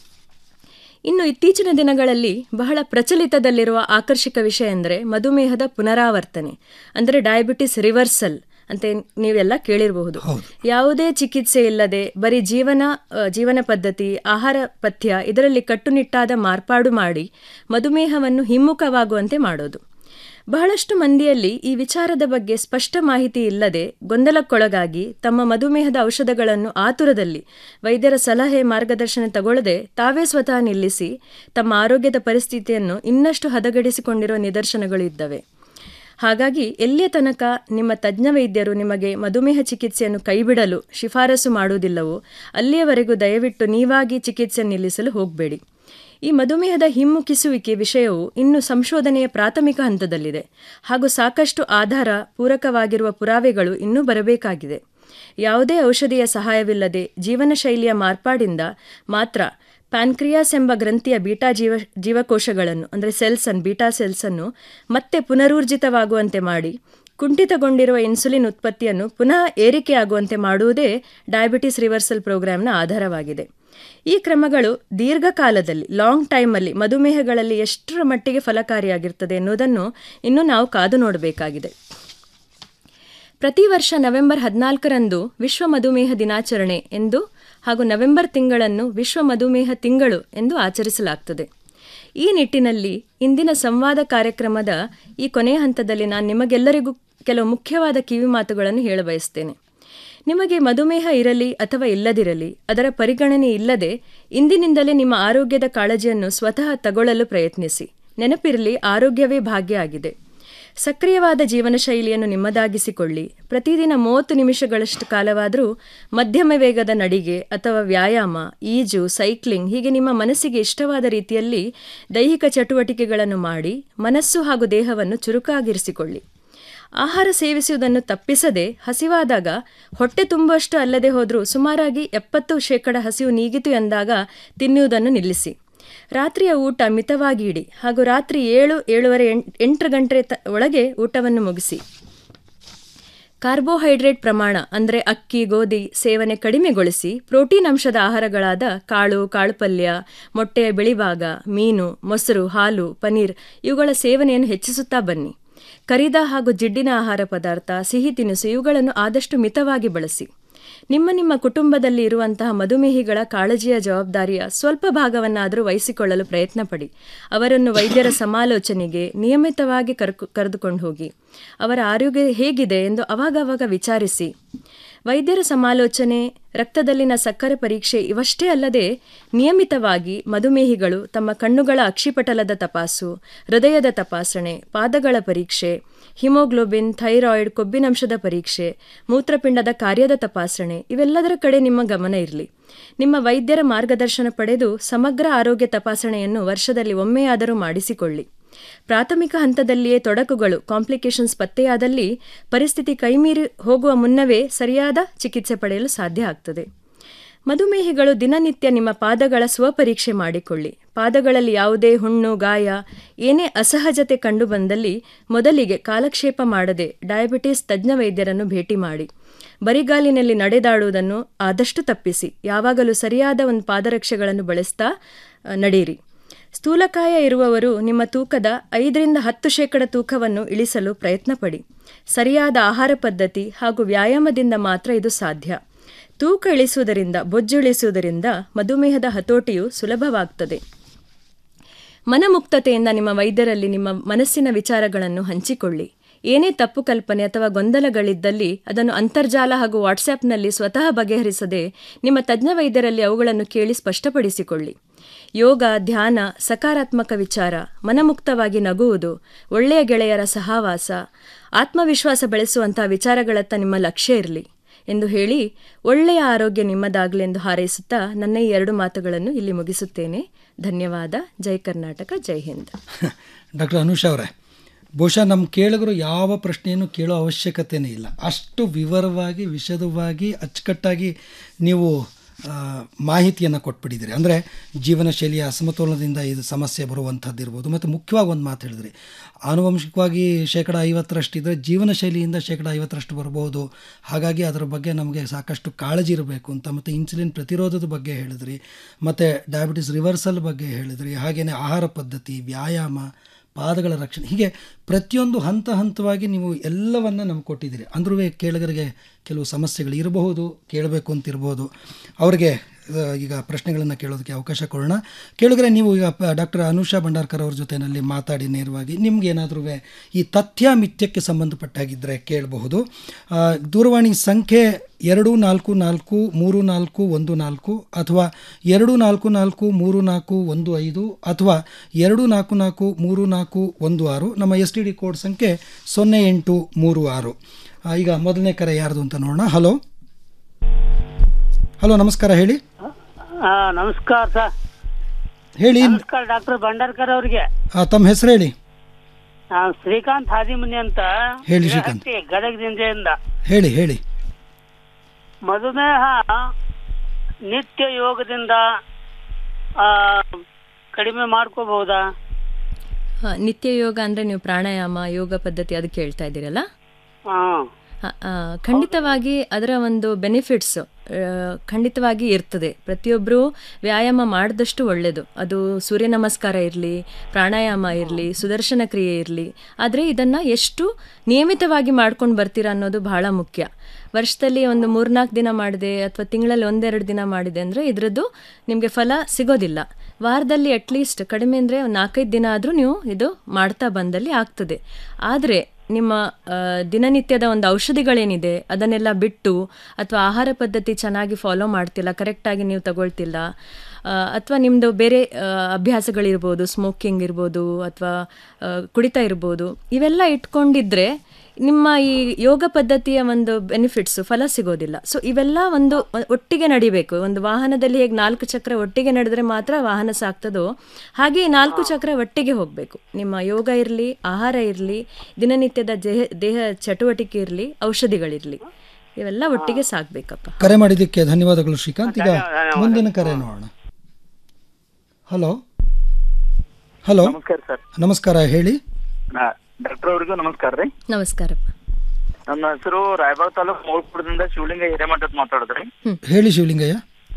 ಇನ್ನು ಇತ್ತೀಚಿನ ದಿನಗಳಲ್ಲಿ ಬಹಳ ಪ್ರಚಲಿತದಲ್ಲಿರುವ ಆಕರ್ಷಕ ವಿಷಯ ಎಂದರೆ ಮಧುಮೇಹದ ಪುನರಾವರ್ತನೆ ಅಂದರೆ ಡಯಾಬಿಟಿಸ್ ರಿವರ್ಸಲ್ ಅಂತ ಏನ್- ನೀವೆಲ್ಲ ಕೇಳಿರಬಹುದು ಯಾವುದೇ ಚಿಕಿತ್ಸೆ ಇಲ್ಲದೆ ಬರೀ ಜೀವನ ಆ, ಜೀವನ ಪದ್ಧತಿ ಆಹಾರ ಪಥ್ಯ ಇದರಲ್ಲಿ ಕಟ್ಟುನಿಟ್ಟಾದ ಮಾರ್ಪಾಡು ಮಾಡಿ ಮಧುಮೇಹವನ್ನು ಹಿಮ್ಮುಖವಾಗುವಂತೆ ಮಾಡೋದು ಬಹಳಷ್ಟು ಮಂದಿಯಲ್ಲಿ ಈ ವಿಚಾರದ ಬಗ್ಗೆ ಸ್ಪಷ್ಟ ಮಾಹಿತಿ ಇಲ್ಲದೆ ಗೊಂದಲಕ್ಕೊಳಗಾಗಿ ತಮ್ಮ ಮಧುಮೇಹದ ಔಷಧಗಳನ್ನು ಆತುರದಲ್ಲಿ ವೈದ್ಯರ ಸಲಹೆ ಮಾರ್ಗದರ್ಶನ ತಗೊಳ್ಳದೆ ತಾವೇ ಸ್ವತಃ ನಿಲ್ಲಿಸಿ ತಮ್ಮ ಆರೋಗ್ಯದ ಪರಿಸ್ಥಿತಿಯನ್ನು ಇನ್ನಷ್ಟು ಹದಗೆಡಿಸಿಕೊಂಡಿರುವ ನಿದರ್ಶನಗಳು ಇದ್ದವೆ ಹಾಗಾಗಿ ಎಲ್ಲಿಯ ತನಕ ನಿಮ್ಮ ತಜ್ಞ ವೈದ್ಯರು ನಿಮಗೆ ಮಧುಮೇಹ ಚಿಕಿತ್ಸೆಯನ್ನು ಕೈಬಿಡಲು ಶಿಫಾರಸು ಮಾಡುವುದಿಲ್ಲವೋ ಅಲ್ಲಿಯವರೆಗೂ ದಯವಿಟ್ಟು ನೀವಾಗಿ ಚಿಕಿತ್ಸೆ ನಿಲ್ಲಿಸಲು ಹೋಗಬೇಡಿ ಈ ಮಧುಮೇಹದ ಹಿಮ್ಮುಖಿಸುವಿಕೆ ವಿಷಯವು ಇನ್ನು ಸಂಶೋಧನೆಯ ಪ್ರಾಥಮಿಕ ಹಂತದಲ್ಲಿದೆ ಹಾಗೂ ಸಾಕಷ್ಟು ಆಧಾರ ಪೂರಕವಾಗಿರುವ ಪುರಾವೆಗಳು ಇನ್ನೂ ಬರಬೇಕಾಗಿದೆ ಯಾವುದೇ ಔಷಧಿಯ ಸಹಾಯವಿಲ್ಲದೆ ಜೀವನ ಶೈಲಿಯ ಮಾರ್ಪಾಡಿಂದ ಮಾತ್ರ ಪ್ಯಾನ್ಕ್ರಿಯಾಸ್ ಎಂಬ ಗ್ರಂಥಿಯ ಬೀಟಾ ಜೀವ ಜೀವಕೋಶಗಳನ್ನು ಅಂದರೆ ಸೆಲ್ಸ್ ಅನ್ನು ಬೀಟಾ ಸೆಲ್ಸ್ ಅನ್ನು ಮತ್ತೆ ಪುನರೂರ್ಜಿತವಾಗುವಂತೆ ಮಾಡಿ ಕುಂಠಿತಗೊಂಡಿರುವ ಇನ್ಸುಲಿನ್ ಉತ್ಪತ್ತಿಯನ್ನು ಪುನಃ ಏರಿಕೆಯಾಗುವಂತೆ ಮಾಡುವುದೇ ಡಯಾಬಿಟಿಸ್ ರಿವರ್ಸಲ್ ಪ್ರೋಗ್ರಾಂನ ಆಧಾರವಾಗಿದೆ ಈ ಕ್ರಮಗಳು ದೀರ್ಘಕಾಲದಲ್ಲಿ ಲಾಂಗ್ ಟೈಮಲ್ಲಿ ಮಧುಮೇಹಗಳಲ್ಲಿ ಎಷ್ಟರ ಮಟ್ಟಿಗೆ ಫಲಕಾರಿಯಾಗಿರ್ತದೆ ಎನ್ನುವುದನ್ನು ಇನ್ನೂ ನಾವು ಕಾದು ನೋಡಬೇಕಾಗಿದೆ ಪ್ರತಿ ವರ್ಷ ನವೆಂಬರ್ ಹದಿನಾಲ್ಕರಂದು ವಿಶ್ವ ಮಧುಮೇಹ ದಿನಾಚರಣೆ ಎಂದು ಹಾಗೂ ನವೆಂಬರ್ ತಿಂಗಳನ್ನು ವಿಶ್ವ ಮಧುಮೇಹ ತಿಂಗಳು ಎಂದು ಆಚರಿಸಲಾಗ್ತದೆ ಈ ನಿಟ್ಟಿನಲ್ಲಿ ಇಂದಿನ ಸಂವಾದ ಕಾರ್ಯಕ್ರಮದ ಈ ಕೊನೆಯ ಹಂತದಲ್ಲಿ ನಾನು ನಿಮಗೆಲ್ಲರಿಗೂ ಕೆಲವು ಮುಖ್ಯವಾದ ಕಿವಿ ಮಾತುಗಳನ್ನು ಹೇಳಬಯಸ್ತೇನೆ ನಿಮಗೆ ಮಧುಮೇಹ ಇರಲಿ ಅಥವಾ ಇಲ್ಲದಿರಲಿ ಅದರ ಪರಿಗಣನೆ ಇಲ್ಲದೆ ಇಂದಿನಿಂದಲೇ ನಿಮ್ಮ ಆರೋಗ್ಯದ ಕಾಳಜಿಯನ್ನು ಸ್ವತಃ ತಗೊಳ್ಳಲು ಪ್ರಯತ್ನಿಸಿ ನೆನಪಿರಲಿ ಆರೋಗ್ಯವೇ ಭಾಗ್ಯ ಆಗಿದೆ ಸಕ್ರಿಯವಾದ ಜೀವನ ಶೈಲಿಯನ್ನು ನಿಮ್ಮದಾಗಿಸಿಕೊಳ್ಳಿ ಪ್ರತಿದಿನ ಮೂವತ್ತು ನಿಮಿಷಗಳಷ್ಟು ಕಾಲವಾದರೂ ಮಧ್ಯಮ ವೇಗದ ನಡಿಗೆ ಅಥವಾ ವ್ಯಾಯಾಮ ಈಜು ಸೈಕ್ಲಿಂಗ್ ಹೀಗೆ ನಿಮ್ಮ ಮನಸ್ಸಿಗೆ ಇಷ್ಟವಾದ ರೀತಿಯಲ್ಲಿ ದೈಹಿಕ ಚಟುವಟಿಕೆಗಳನ್ನು ಮಾಡಿ ಮನಸ್ಸು ಹಾಗೂ ದೇಹವನ್ನು ಚುರುಕಾಗಿರಿಸಿಕೊಳ್ಳಿ ಆಹಾರ ಸೇವಿಸುವುದನ್ನು ತಪ್ಪಿಸದೆ ಹಸಿವಾದಾಗ ಹೊಟ್ಟೆ ತುಂಬುವಷ್ಟು ಅಲ್ಲದೆ ಹೋದರೂ ಸುಮಾರಾಗಿ ಎಪ್ಪತ್ತು ಶೇಕಡ ಹಸಿವು ನೀಗಿತು ಎಂದಾಗ ತಿನ್ನುವುದನ್ನು ನಿಲ್ಲಿಸಿ ರಾತ್ರಿಯ ಊಟ ಮಿತವಾಗಿ ಇಡಿ ಹಾಗೂ ರಾತ್ರಿ ಏಳು ಏಳುವರೆ ಎಂಟ್- ಎಂಟು ಗಂಟೆ ತ ಒಳಗೆ ಊಟವನ್ನು ಮುಗಿಸಿ ಕಾರ್ಬೋಹೈಡ್ರೇಟ್ ಪ್ರಮಾಣ ಅಂದರೆ ಅಕ್ಕಿ ಗೋಧಿ ಸೇವನೆ ಕಡಿಮೆಗೊಳಿಸಿ ಪ್ರೋಟೀನ್ ಅಂಶದ ಆಹಾರಗಳಾದ ಕಾಳು ಕಾಳುಪಲ್ಯ ಮೊಟ್ಟೆಯ ಬಿಳಿಭಾಗ ಮೀನು ಮೊಸರು ಹಾಲು ಪನೀರ್ ಇವುಗಳ ಸೇವನೆಯನ್ನು ಹೆಚ್ಚಿಸುತ್ತಾ ಬನ್ನಿ ಕರಿದ ಹಾಗೂ ಜಿಡ್ಡಿನ ಆಹಾರ ಪದಾರ್ಥ ಸಿಹಿ ತಿನಿಸು ಇವುಗಳನ್ನು ಆದಷ್ಟು ಮಿತವಾಗಿ ಬಳಸಿ ನಿಮ್ಮ ನಿಮ್ಮ ಕುಟುಂಬದಲ್ಲಿ ಇರುವಂತಹ ಮಧುಮೇಹಿಗಳ ಕಾಳಜಿಯ ಜವಾಬ್ದಾರಿಯ ಸ್ವಲ್ಪ ಭಾಗವನ್ನಾದರೂ ವಹಿಸಿಕೊಳ್ಳಲು ಪ್ರಯತ್ನ ಪಡಿ ಅವರನ್ನು ವೈದ್ಯರ ಸಮಾಲೋಚನೆಗೆ ನಿಯಮಿತವಾಗಿ ಕರ್ಕು ಕರೆದುಕೊಂಡು ಹೋಗಿ ಅವರ ಆರೋಗ್ಯ ಹೇಗಿದೆ ಎಂದು ಅವಾಗವಾಗ ವಿಚಾರಿಸಿ ವೈದ್ಯರ ಸಮಾಲೋಚನೆ ರಕ್ತದಲ್ಲಿನ ಸಕ್ಕರೆ ಪರೀಕ್ಷೆ ಇವಷ್ಟೇ ಅಲ್ಲದೆ ನಿಯಮಿತವಾಗಿ ಮಧುಮೇಹಿಗಳು ತಮ್ಮ ಕಣ್ಣುಗಳ ಅಕ್ಷಿಪಟಲದ ತಪಾಸು ಹೃದಯದ ತಪಾಸಣೆ ಪಾದಗಳ ಪರೀಕ್ಷೆ ಹಿಮೋಗ್ಲೋಬಿನ್ ಥೈರಾಯ್ಡ್ ಕೊಬ್ಬಿನಂಶದ ಪರೀಕ್ಷೆ ಮೂತ್ರಪಿಂಡದ ಕಾರ್ಯದ ತಪಾಸಣೆ ಇವೆಲ್ಲದರ ಕಡೆ ನಿಮ್ಮ ಗಮನ ಇರಲಿ ನಿಮ್ಮ ವೈದ್ಯರ ಮಾರ್ಗದರ್ಶನ ಪಡೆದು ಸಮಗ್ರ ಆರೋಗ್ಯ ತಪಾಸಣೆಯನ್ನು ವರ್ಷದಲ್ಲಿ ಒಮ್ಮೆಯಾದರೂ ಮಾಡಿಸಿಕೊಳ್ಳಿ ಪ್ರಾಥಮಿಕ ಹಂತದಲ್ಲಿಯೇ ತೊಡಕುಗಳು ಕಾಂಪ್ಲಿಕೇಶನ್ಸ್ ಪತ್ತೆಯಾದಲ್ಲಿ ಪರಿಸ್ಥಿತಿ ಕೈಮೀರಿ ಹೋಗುವ ಮುನ್ನವೇ ಸರಿಯಾದ ಚಿಕಿತ್ಸೆ ಪಡೆಯಲು ಸಾಧ್ಯ ಆಗ್ತದೆ ಮಧುಮೇಹಿಗಳು ದಿನನಿತ್ಯ ನಿಮ್ಮ ಪಾದಗಳ ಸ್ವಪರೀಕ್ಷೆ ಮಾಡಿಕೊಳ್ಳಿ ಪಾದಗಳಲ್ಲಿ ಯಾವುದೇ ಹುಣ್ಣು ಗಾಯ ಏನೇ ಅಸಹಜತೆ ಕಂಡುಬಂದಲ್ಲಿ ಮೊದಲಿಗೆ ಕಾಲಕ್ಷೇಪ ಮಾಡದೆ ಡಯಾಬಿಟಿಸ್ ತಜ್ಞ ವೈದ್ಯರನ್ನು ಭೇಟಿ ಮಾಡಿ ಬರಿಗಾಲಿನಲ್ಲಿ ನಡೆದಾಡುವುದನ್ನು ಆದಷ್ಟು ತಪ್ಪಿಸಿ ಯಾವಾಗಲೂ ಸರಿಯಾದ ಒಂದು ಪಾದರಕ್ಷೆಗಳನ್ನು ಬಳಸ್ತಾ ಆ, ನಡೆಯಿರಿ ಸ್ಥೂಲಕಾಯ ಇರುವವರು ನಿಮ್ಮ ತೂಕದ ಐದರಿಂದ ಹತ್ತು ಶೇಕಡ ತೂಕವನ್ನು ಇಳಿಸಲು ಪ್ರಯತ್ನ ಪಡಿ ಸರಿಯಾದ ಆಹಾರ ಪದ್ಧತಿ ಹಾಗೂ ವ್ಯಾಯಾಮದಿಂದ ಮಾತ್ರ ಇದು ಸಾಧ್ಯ ತೂಕ ಇಳಿಸುವುದರಿಂದ ಬೊಜ್ಜು ಇಳಿಸುವುದರಿಂದ ಮಧುಮೇಹದ ಹತೋಟಿಯು ಸುಲಭವಾಗ್ತದೆ ಮನಮುಕ್ತತೆಯಿಂದ ನಿಮ್ಮ ವೈದ್ಯರಲ್ಲಿ ನಿಮ್ಮ ಮನಸ್ಸಿನ ವಿಚಾರಗಳನ್ನು ಹಂಚಿಕೊಳ್ಳಿ ಏನೇ ತಪ್ಪು ಕಲ್ಪನೆ ಅಥವಾ ಗೊಂದಲಗಳಿದ್ದಲ್ಲಿ ಅದನ್ನು ಅಂತರ್ಜಾಲ ಹಾಗೂ ವಾಟ್ಸ್ಆ್ಯಪ್ನಲ್ಲಿ ಸ್ವತಃ ಬಗೆಹರಿಸದೆ ನಿಮ್ಮ ತಜ್ಞ ವೈದ್ಯರಲ್ಲಿ ಅವುಗಳನ್ನು ಕೇಳಿ ಸ್ಪಷ್ಟಪಡಿಸಿಕೊಳ್ಳಿ ಯೋಗ ಧ್ಯಾನ ಸಕಾರಾತ್ಮಕ ವಿಚಾರ ಮನಮುಕ್ತವಾಗಿ ನಗುವುದು ಒಳ್ಳೆಯ ಗೆಳೆಯರ ಸಹವಾಸ ಆತ್ಮವಿಶ್ವಾಸ ಬೆಳೆಸುವಂತಹ ವಿಚಾರಗಳತ್ತ ನಿಮ್ಮ ಲಕ್ಷ್ಯ ಇರಲಿ ಎಂದು ಹೇಳಿ ಒಳ್ಳೆಯ ಆರೋಗ್ಯ ನಿಮ್ಮದಾಗಲಿ ಎಂದು ಹಾರೈಸುತ್ತಾ ನನ್ನ ಈ ಎರಡು ಮಾತುಗಳನ್ನು ಇಲ್ಲಿ ಮುಗಿಸುತ್ತೇನೆ ಧನ್ಯವಾದ ಜೈ ಕರ್ನಾಟಕ ಜೈ ಹಿಂದ್ ಡಾಕ್ಟರ್ ಅನುಷಾ ಅವರೇ ಬಹುಶಃ ನಮ್ಮ ಕೇಳಿಗರು ಯಾವ ಪ್ರಶ್ನೆಯನ್ನು ಕೇಳೋ ಅವಶ್ಯಕತೆಯೇ ಇಲ್ಲ ಅಷ್ಟು ವಿವರವಾಗಿ ವಿಶದವಾಗಿ ಅಚ್ಚುಕಟ್ಟಾಗಿ ನೀವು ಆ, ಮಾಹಿತಿಯನ್ನು ಕೊಟ್ಬಿಟ್ಟಿದ್ದೀರಿ ಅಂದರೆ ಜೀವನ ಶೈಲಿಯ ಅಸಮತೋಲನದಿಂದ ಇದು ಸಮಸ್ಯೆ ಬರುವಂಥದ್ದು ಇರ್ಬೋದು ಮತ್ತು ಮುಖ್ಯವಾಗಿ ಒಂದು ಮಾತು ಹೇಳಿದ್ರಿ ಆನುವಂಶಿಕವಾಗಿ ಶೇಕಡ ಐವತ್ತರಷ್ಟಿದ್ದರೆ ಜೀವನ ಶೈಲಿಯಿಂದ ಶೇಕಡ ಐವತ್ತರಷ್ಟು ಬರ್ಬೋದು ಹಾಗಾಗಿ ಅದರ ಬಗ್ಗೆ ನಮಗೆ ಸಾಕಷ್ಟು ಕಾಳಜಿ ಇರಬೇಕು ಅಂತ ಮತ್ತು ಇನ್ಸುಲಿನ್ ಪ್ರತಿರೋಧದ ಬಗ್ಗೆ ಹೇಳಿದ್ರಿ ಮತ್ತು ಡಯಾಬಿಟಿಸ್ ರಿವರ್ಸಲ್ ಬಗ್ಗೆ ಹೇಳಿದ್ರಿ ಹಾಗೆಯೇ ಆಹಾರ ಪದ್ಧತಿ ವ್ಯಾಯಾಮ ಪಾದಗಳ ರಕ್ಷಣೆ ಹೀಗೆ ಪ್ರತಿಯೊಂದು ಹಂತ ಹಂತವಾಗಿ ನೀವು ಎಲ್ಲವನ್ನ ನಮ್ಗೆ ಕೊಟ್ಟಿದ್ದೀರಿ ಅಂದ್ರೂ ಕೇಳಿಗರಿಗೆ ಕೆಲವು ಸಮಸ್ಯೆಗಳು ಇರಬಹುದು ಕೇಳಬೇಕು ಅಂತ ಇರ್ಬೋದು ಅವರಿಗೆ ಆ, ಈಗ ಪ್ರಶ್ನೆಗಳನ್ನು ಕೇಳೋದಕ್ಕೆ ಅವಕಾಶ ಕೊಡೋಣ ಕೇಳಿದ್ರೆ ನೀವು ಈಗ ಡಾಕ್ಟರ್ ಅನುಷಾ ಭಂಡಾರ್ಕರ್ ಅವ್ರ ಜೊತೆನಲ್ಲಿ ಮಾತಾಡಿ ನೇರವಾಗಿ ನಿಮ್ಗೆ ಏನಾದರೂ ಈ ತಥ್ಯ ಮಿಥ್ಯಕ್ಕೆ ಸಂಬಂಧಪಟ್ಟಾಗಿದ್ದರೆ ಕೇಳಬಹುದು ಆ, ದೂರವಾಣಿ ಸಂಖ್ಯೆ ಎರಡು ನಾಲ್ಕು ನಾಲ್ಕು ಮೂರು ನಾಲ್ಕು ಒಂದು ನಾಲ್ಕು ಅಥವಾ ಎರಡು ನಾಲ್ಕು ನಾಲ್ಕು ಮೂರು ನಾಲ್ಕು ಒಂದು ಐದು ಅಥವಾ ಎರಡು ನಾಲ್ಕು ನಾಲ್ಕು ಮೂರು ನಾಲ್ಕು ಒಂದು ಆರು ನಮ್ಮ ಎಸ್ ಟಿ ಡಿ ಕೋಡ್ ಸಂಖ್ಯೆ ಸೊನ್ನೆ ಎಂಟು ಮೂರು ಆರು ಆ, ಈಗ ಮೊದಲನೇ ಕರೆ ಯಾರ್ದು ಅಂತ ನೋಡೋಣ ಹಲೋ ಹಲೋ ನಮಸ್ಕಾರ ಹೇಳಿ ಆ, ನಮಸ್ಕಾರ ಸರ್ ಹೇಳಿ ನಮಸ್ಕಾರ ಡಾಕ್ಟರ್ ಭಂಡಾರ್ಕರ್ ಅವರಿಗೆ ಆ, ತಮ್ಮ ಹೆಸರು ಹೇಳಿ ನಾನು ಶ್ರೀಕಾಂತ್ ಹಾದಿಮುನಿ ಅಂತ ಹೇಳಿ ಶ್ರೀಕಾಂತ್. ಹಟ್ಟಿ, ಗದಗ ಜಿಲ್ಲೆಯಿಂದ ಹೇಳಿ ಹೇಳಿ ಮಧುಮೇಹ ನಿತ್ಯ ಯೋಗದಿಂದ ಆ, ಕಡಿಮೆ ಮಾಡ್ಕೋಬಹುದಾ ಆ, ನಿತ್ಯ ಯೋಗ ಅಂದರೆ ನೀವು ಪ್ರಾಣಾಯಾಮ ಯೋಗ ಪದ್ಧತಿ ಅದು ಕೇಳ್ತಾ ಇದ್ದೀರಲ್ಲ ಹಾ ಆ, ಆ, ಖಂಡಿತವಾಗಿ ಅದರ ಒಂದು ಬೆನಿಫಿಟ್ಸ್ ಖಂಡಿತವಾಗಿ ಇರ್ತದೆ ಪ್ರತಿಯೊಬ್ಬರು ವ್ಯಾಯಾಮ ಮಾಡಿದಷ್ಟು ಒಳ್ಳೆಯದು ಅದು ಸೂರ್ಯ ನಮಸ್ಕಾರ ಇರಲಿ ಪ್ರಾಣಾಯಾಮ ಇರಲಿ ಸುದರ್ಶನ ಕ್ರಿಯೆ ಇರಲಿ ಆದರೆ ಇದನ್ನು ಎಷ್ಟು ನಿಯಮಿತವಾಗಿ ಮಾಡ್ಕೊಂಡು ಬರ್ತೀರಾ ಅನ್ನೋದು ಬಹಳ ಮುಖ್ಯ ವರ್ಷದಲ್ಲಿ ಒಂದು ಮೂರ್ನಾಲ್ಕು ದಿನ ಮಾಡಿದೆ ಅಥವಾ ತಿಂಗಳಲ್ಲಿ ಒಂದೆರಡು ದಿನ ಮಾಡಿದೆ ಅಂದರೆ ಇದರದ್ದು ನಿಮಗೆ ಫಲ ಸಿಗೋದಿಲ್ಲ ವಾರದಲ್ಲಿ ಅಟ್ಲೀಸ್ಟ್ ಕಡಿಮೆ ಅಂದರೆ ನಾಲ್ಕೈದು ದಿನ ಆದರೂ ನೀವು ಇದು ಮಾಡ್ತಾ ಬಂದಲ್ಲಿ ಆಗ್ತದೆ ಆದರೆ ನಿಮ್ಮ ಆ, ದಿನನಿತ್ಯದ ಒಂದು ಔಷಧಿಗಳೇನಿದೆ ಅದನ್ನೆಲ್ಲ ಬಿಟ್ಟು ಅಥವಾ ಆಹಾರ ಪದ್ಧತಿ ಚೆನ್ನಾಗಿ ಫಾಲೋ ಮಾಡ್ತಿಲ್ಲ ಕರೆಕ್ಟಾಗಿ ನೀವು ತಗೊಳ್ತಿಲ್ಲ ಅಥವಾ ನಿಮ್ಮದು ಬೇರೆ ಆ, ಅಭ್ಯಾಸಗಳಿರ್ಬೋದು ಸ್ಮೋಕಿಂಗ್ ಇರ್ಬೋದು ಅಥವಾ ಕುಡಿತಾ ಇರ್ಬೋದು ಇವೆಲ್ಲ ಇಟ್ಕೊಂಡಿದ್ರೆ ನಿಮ್ಮ ಈ ಯೋಗ ಪದ್ಧತಿಯ ಒಂದು ಬೆನಿಫಿಟ್ಸು ಫಲ ಸಿಗೋದಿಲ್ಲ ಸೊ ಇವೆಲ್ಲ ಒಂದು ಒಟ್ಟಿಗೆ ನಡಿಬೇಕು ಒಂದು ವಾಹನದಲ್ಲಿ ಹೇಗೆ ನಾಲ್ಕು ಚಕ್ರ ಒಟ್ಟಿಗೆ ನಡೆದ್ರೆ ಮಾತ್ರ ವಾಹನ ಸಾಗ್ತದೋ ಹಾಗೆ ಈ ನಾಲ್ಕು ಚಕ್ರ ಒಟ್ಟಿಗೆ ಹೋಗಬೇಕು ನಿಮ್ಮ ಯೋಗ ಇರಲಿ ಆಹಾರ ಇರಲಿ ದಿನನಿತ್ಯದ ದೇಹ ದೇಹ ಚಟುವಟಿಕೆ ಇರಲಿ ಔಷಧಿಗಳಿರಲಿ ಇವೆಲ್ಲ ಒಟ್ಟಿಗೆ ಸಾಗಬೇಕಪ್ಪ ಕರೆ ಮಾಡಿದ್ದಕ್ಕೆ ಧನ್ಯವಾದಗಳು ಶ್ರೀಕಾಂತ್ ಈಗ ಮುಂದಿನ ಕರೆ ನೋಡೋಣ ಹಲೋ ಹಲೋ ನಮಸ್ಕಾರ ಸರ್ ನಮಸ್ಕಾರ ಹೇಳಿ ಡಾಕ್ಟರ್ ಅವ್ರಿಗೂ ನಮಸ್ಕಾರ ರೀ ನಮಸ್ಕಾರಪ್ಪ ನನ್ನ ಹೆಸರು ರಾಯಬಾಗ್ ತಾಲೂಕ್ ಮೂಳ್ಪುರದಿಂದ ಶಿವಲಿಂಗ ಹಿರೇಮಠದ್ ಮಾತಾಡಿದ್ರಿ ಹೇಳಿ ಶಿವಲಿಂಗಯ್ಯ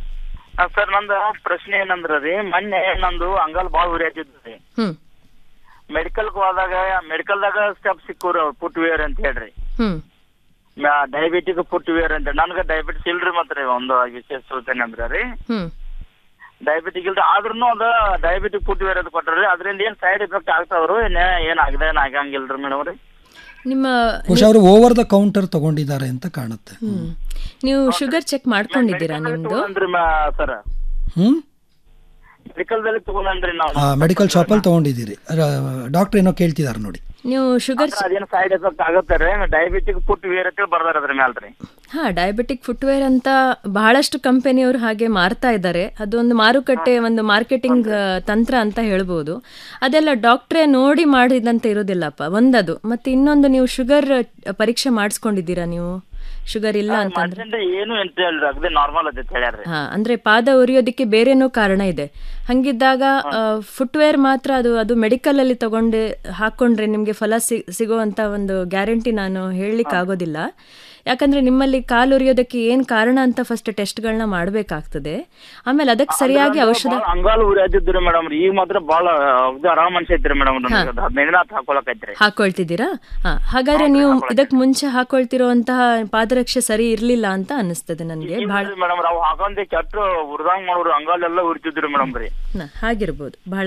ಸರ್ ನಂದು ಪ್ರಶ್ನೆ ಏನಂದ್ರ ರೀ ಮೊನ್ನೆ ನಂದು ಅಂಗಾಲ್ ಬಾಳ್ ಉರಿಯಾತಿದ್ರಿ ಹ್ಮ್ ಮೆಡಿಕಲ್ ಹೋದಾಗ ಮೆಡಿಕಲ್ದಾಗ ಸ್ಟೆಪ್ ಸಿಕ್ಕೂರಿ ಅವ್ರು ಫುಟ್ ವೇರ್ ಅಂತ ಹೇಳ್ರಿ ಹ್ಮ್ ಡಯಾಬಿಟಿಕ್ ಫುಟ್ ವೇರ್ ಅಂತ ನನ್ಗ ಡಯಾಬಿಟಿಸ್ ಇಲ್ರಿ ಮಾತ್ರ ಒಂದು ವಿಶೇಷ ಸೂಚನೆ ಅಂದ್ರ ರೀ ಹ್ಮ್ ಡಯಾಬಿಟಿಕ್ ಇಲ್ರಿ ಆದ್ರೂ ಅದ ಡಯಾಬಿಟಿಕ್ ಫುಟ್ ವೇರ್ ಅಂತ ಕೊಟ್ರಿ ಅದ್ರಿಂದ ಏನ್ ಸೈಡ್ ಎಫೆಕ್ಟ್ ಆಗ್ತಾವ್ರು ಏನ್ ಏನ್ ಆಗದೆ ಏನ್ ಆಗಂಗಿಲ್ರಿ ಮೇಡಮ್ ರೀ ನಿಮ್ಮ ಬಹುಶಃ ಅವರು ಓವರ್ ದ ಕೌಂಟರ್ ತಗೊಂಡಿದ್ದಾರೆ ಅಂತ ಕಾಣುತ್ತೆ ಹ್ಮ್ ನೀವು ಶುಗರ್ ಚೆಕ್ ಮಾಡ್ಕೊಂಡಿದ್ದೀರಾ ನಿಮ್ದು ತಗೊಂಡ್ರಿ ಸರ್ ಹ್ಮ್ ಮೆಡಿಕಲ್ದಲ್ಲಿ ತಗೊಂಡ್ರಿ ನಾವು ಆ ಮೆಡಿಕಲ್ ಶಾಪಲ್ಲಿ ತಗೊಂಡಿದ್ದೀರಿ ಡಾಕ್ಟರ್ ಏನೋ ಕೇಳ್ತಿದ್ದಾರೆ ನೋಡಿ ನೀವು ಶುಗರ್ ಅದೇನು ಸೈಡ್ ಎಫೆಕ್ಟ್ ಆಗತ್ತೆ ರೀ ಡಯಾಬಿಟಿಕ್ ಫುಟ್ ವೇರ್ ಅಂತ ಬರ್ದಾರ ಅದ್ರ ಮ್ಯಾಲ್ ರೀ ಹಾ ಡಯಾಬಿಟಿಕ್ ಫುಟ್ವೇರ್ ಅಂತ ಬಹಳಷ್ಟು ಕಂಪನಿಯವರು ಹಾಗೆ ಮಾರ್ತಾ ಇದ್ದಾರೆ ಅದೊಂದು ಮಾರುಕಟ್ಟೆ ಒಂದು ಮಾರ್ಕೆಟಿಂಗ್ ತಂತ್ರ ಅಂತ ಹೇಳ್ಬೋದು ಅದೆಲ್ಲ ಡಾಕ್ಟ್ರೇ ನೋಡಿ ಮಾಡಿದಂತೆ ಇರೋದಿಲ್ಲಪ್ಪ ಒಂದದು ಮತ್ತೆ ಇನ್ನೊಂದು ನೀವು ಶುಗರ್ ಪರೀಕ್ಷೆ ಮಾಡಿಸ್ಕೊಂಡಿದ್ದೀರಾ ನೀವು ಶುಗರ್ ಇಲ್ಲ ಅಂತಂದ್ರೆ ಮಾಡ್ಸಂದ್ರೆ ಏನು ಎಂತ ಹೇಳ್ರಿ ಅಗದಿ ನಾರ್ಮಲ್ ಅದೇ ಹೇಳ್ಯಾರ್ರಿ ಹಾ ಅಂದ್ರೆ ಪಾದ ಉರಿಯೋದಕ್ಕೆ ಬೇರೆನೋ ಕಾರಣ ಇದೆ ಹಂಗಿದ್ದಾಗ ಫುಟ್ವೇರ್ ಮಾತ್ರ ಅದು ಅದು ಮೆಡಿಕಲ್ ಅಲ್ಲಿ ತಗೊಂಡು ಹಾಕೊಂಡ್ರೆ ನಿಮ್ಗೆ ಫಲ ಸಿ- ಸಿಗುವಂತ ಒಂದು ಗ್ಯಾರಂಟಿ ನಾನು ಹೇಳಲಿಕ್ಕೆ ಆಗೋದಿಲ್ಲ ಯಾಕಂದ್ರೆ ನಿಮ್ಮಲ್ಲಿ ಕಾಲು ಉರಿಯೋದಕ್ಕೆ ಏನ್ ಕಾರಣ ಅಂತ ಫಸ್ಟ್ ಟೆಸ್ಟ್ಗಳನ್ನ ಮಾಡಬೇಕಾಗ್ತದೆ ಆಮೇಲೆ ಅದಕ್ಕೆ ಸರಿಯಾಗಿ ಔಷಧ ಅಂಗಾಲು ಉರಿಯಾದಿದ್ರಿ ಮೇಡಮ್ ಈಗ ಮಾತ್ರ ಬಾಳ ಅಗ್ದಿ ಆರಾಮ್ ಅನ್ಸೈತ್ರಿ ಮೇಡಮ್ ಹದಿನೈದು ದಿನ ಆತ್ ಹಾಕೊಳಕೈತ್ರಿ ಹಾಕೊಳ್ತಿದ್ದೀರಾ ಹಾ ಹಾಗಾದ್ರೆ ನೀವು ಇದಕ್ಕೆ ಮುಂಚೆ ಹಾಕೊಳ್ತಿರುವಂತಹ ಪಾದರಕ್ಷೆ ಸರಿ ಇರ್ಲಿಲ್ಲ ಅಂತ ಅನಿಸ್ತದೆ ನನಗೆ ಬಹಳ ಮೇಡಮ್ ನಾವು ಹಾಕೊಂಡಿ ಕೆಟ್ಟ ಉರ್ದಂಗ್ ಮಾಡೋರು ಅಂಗಾಲೆಲ್ಲ ಉರಿತಿದ್ರಿ ಮೇಡಮ್ ರೀ ನ, ಹಾಗಿರ್ಬೋದು ಬಹಳ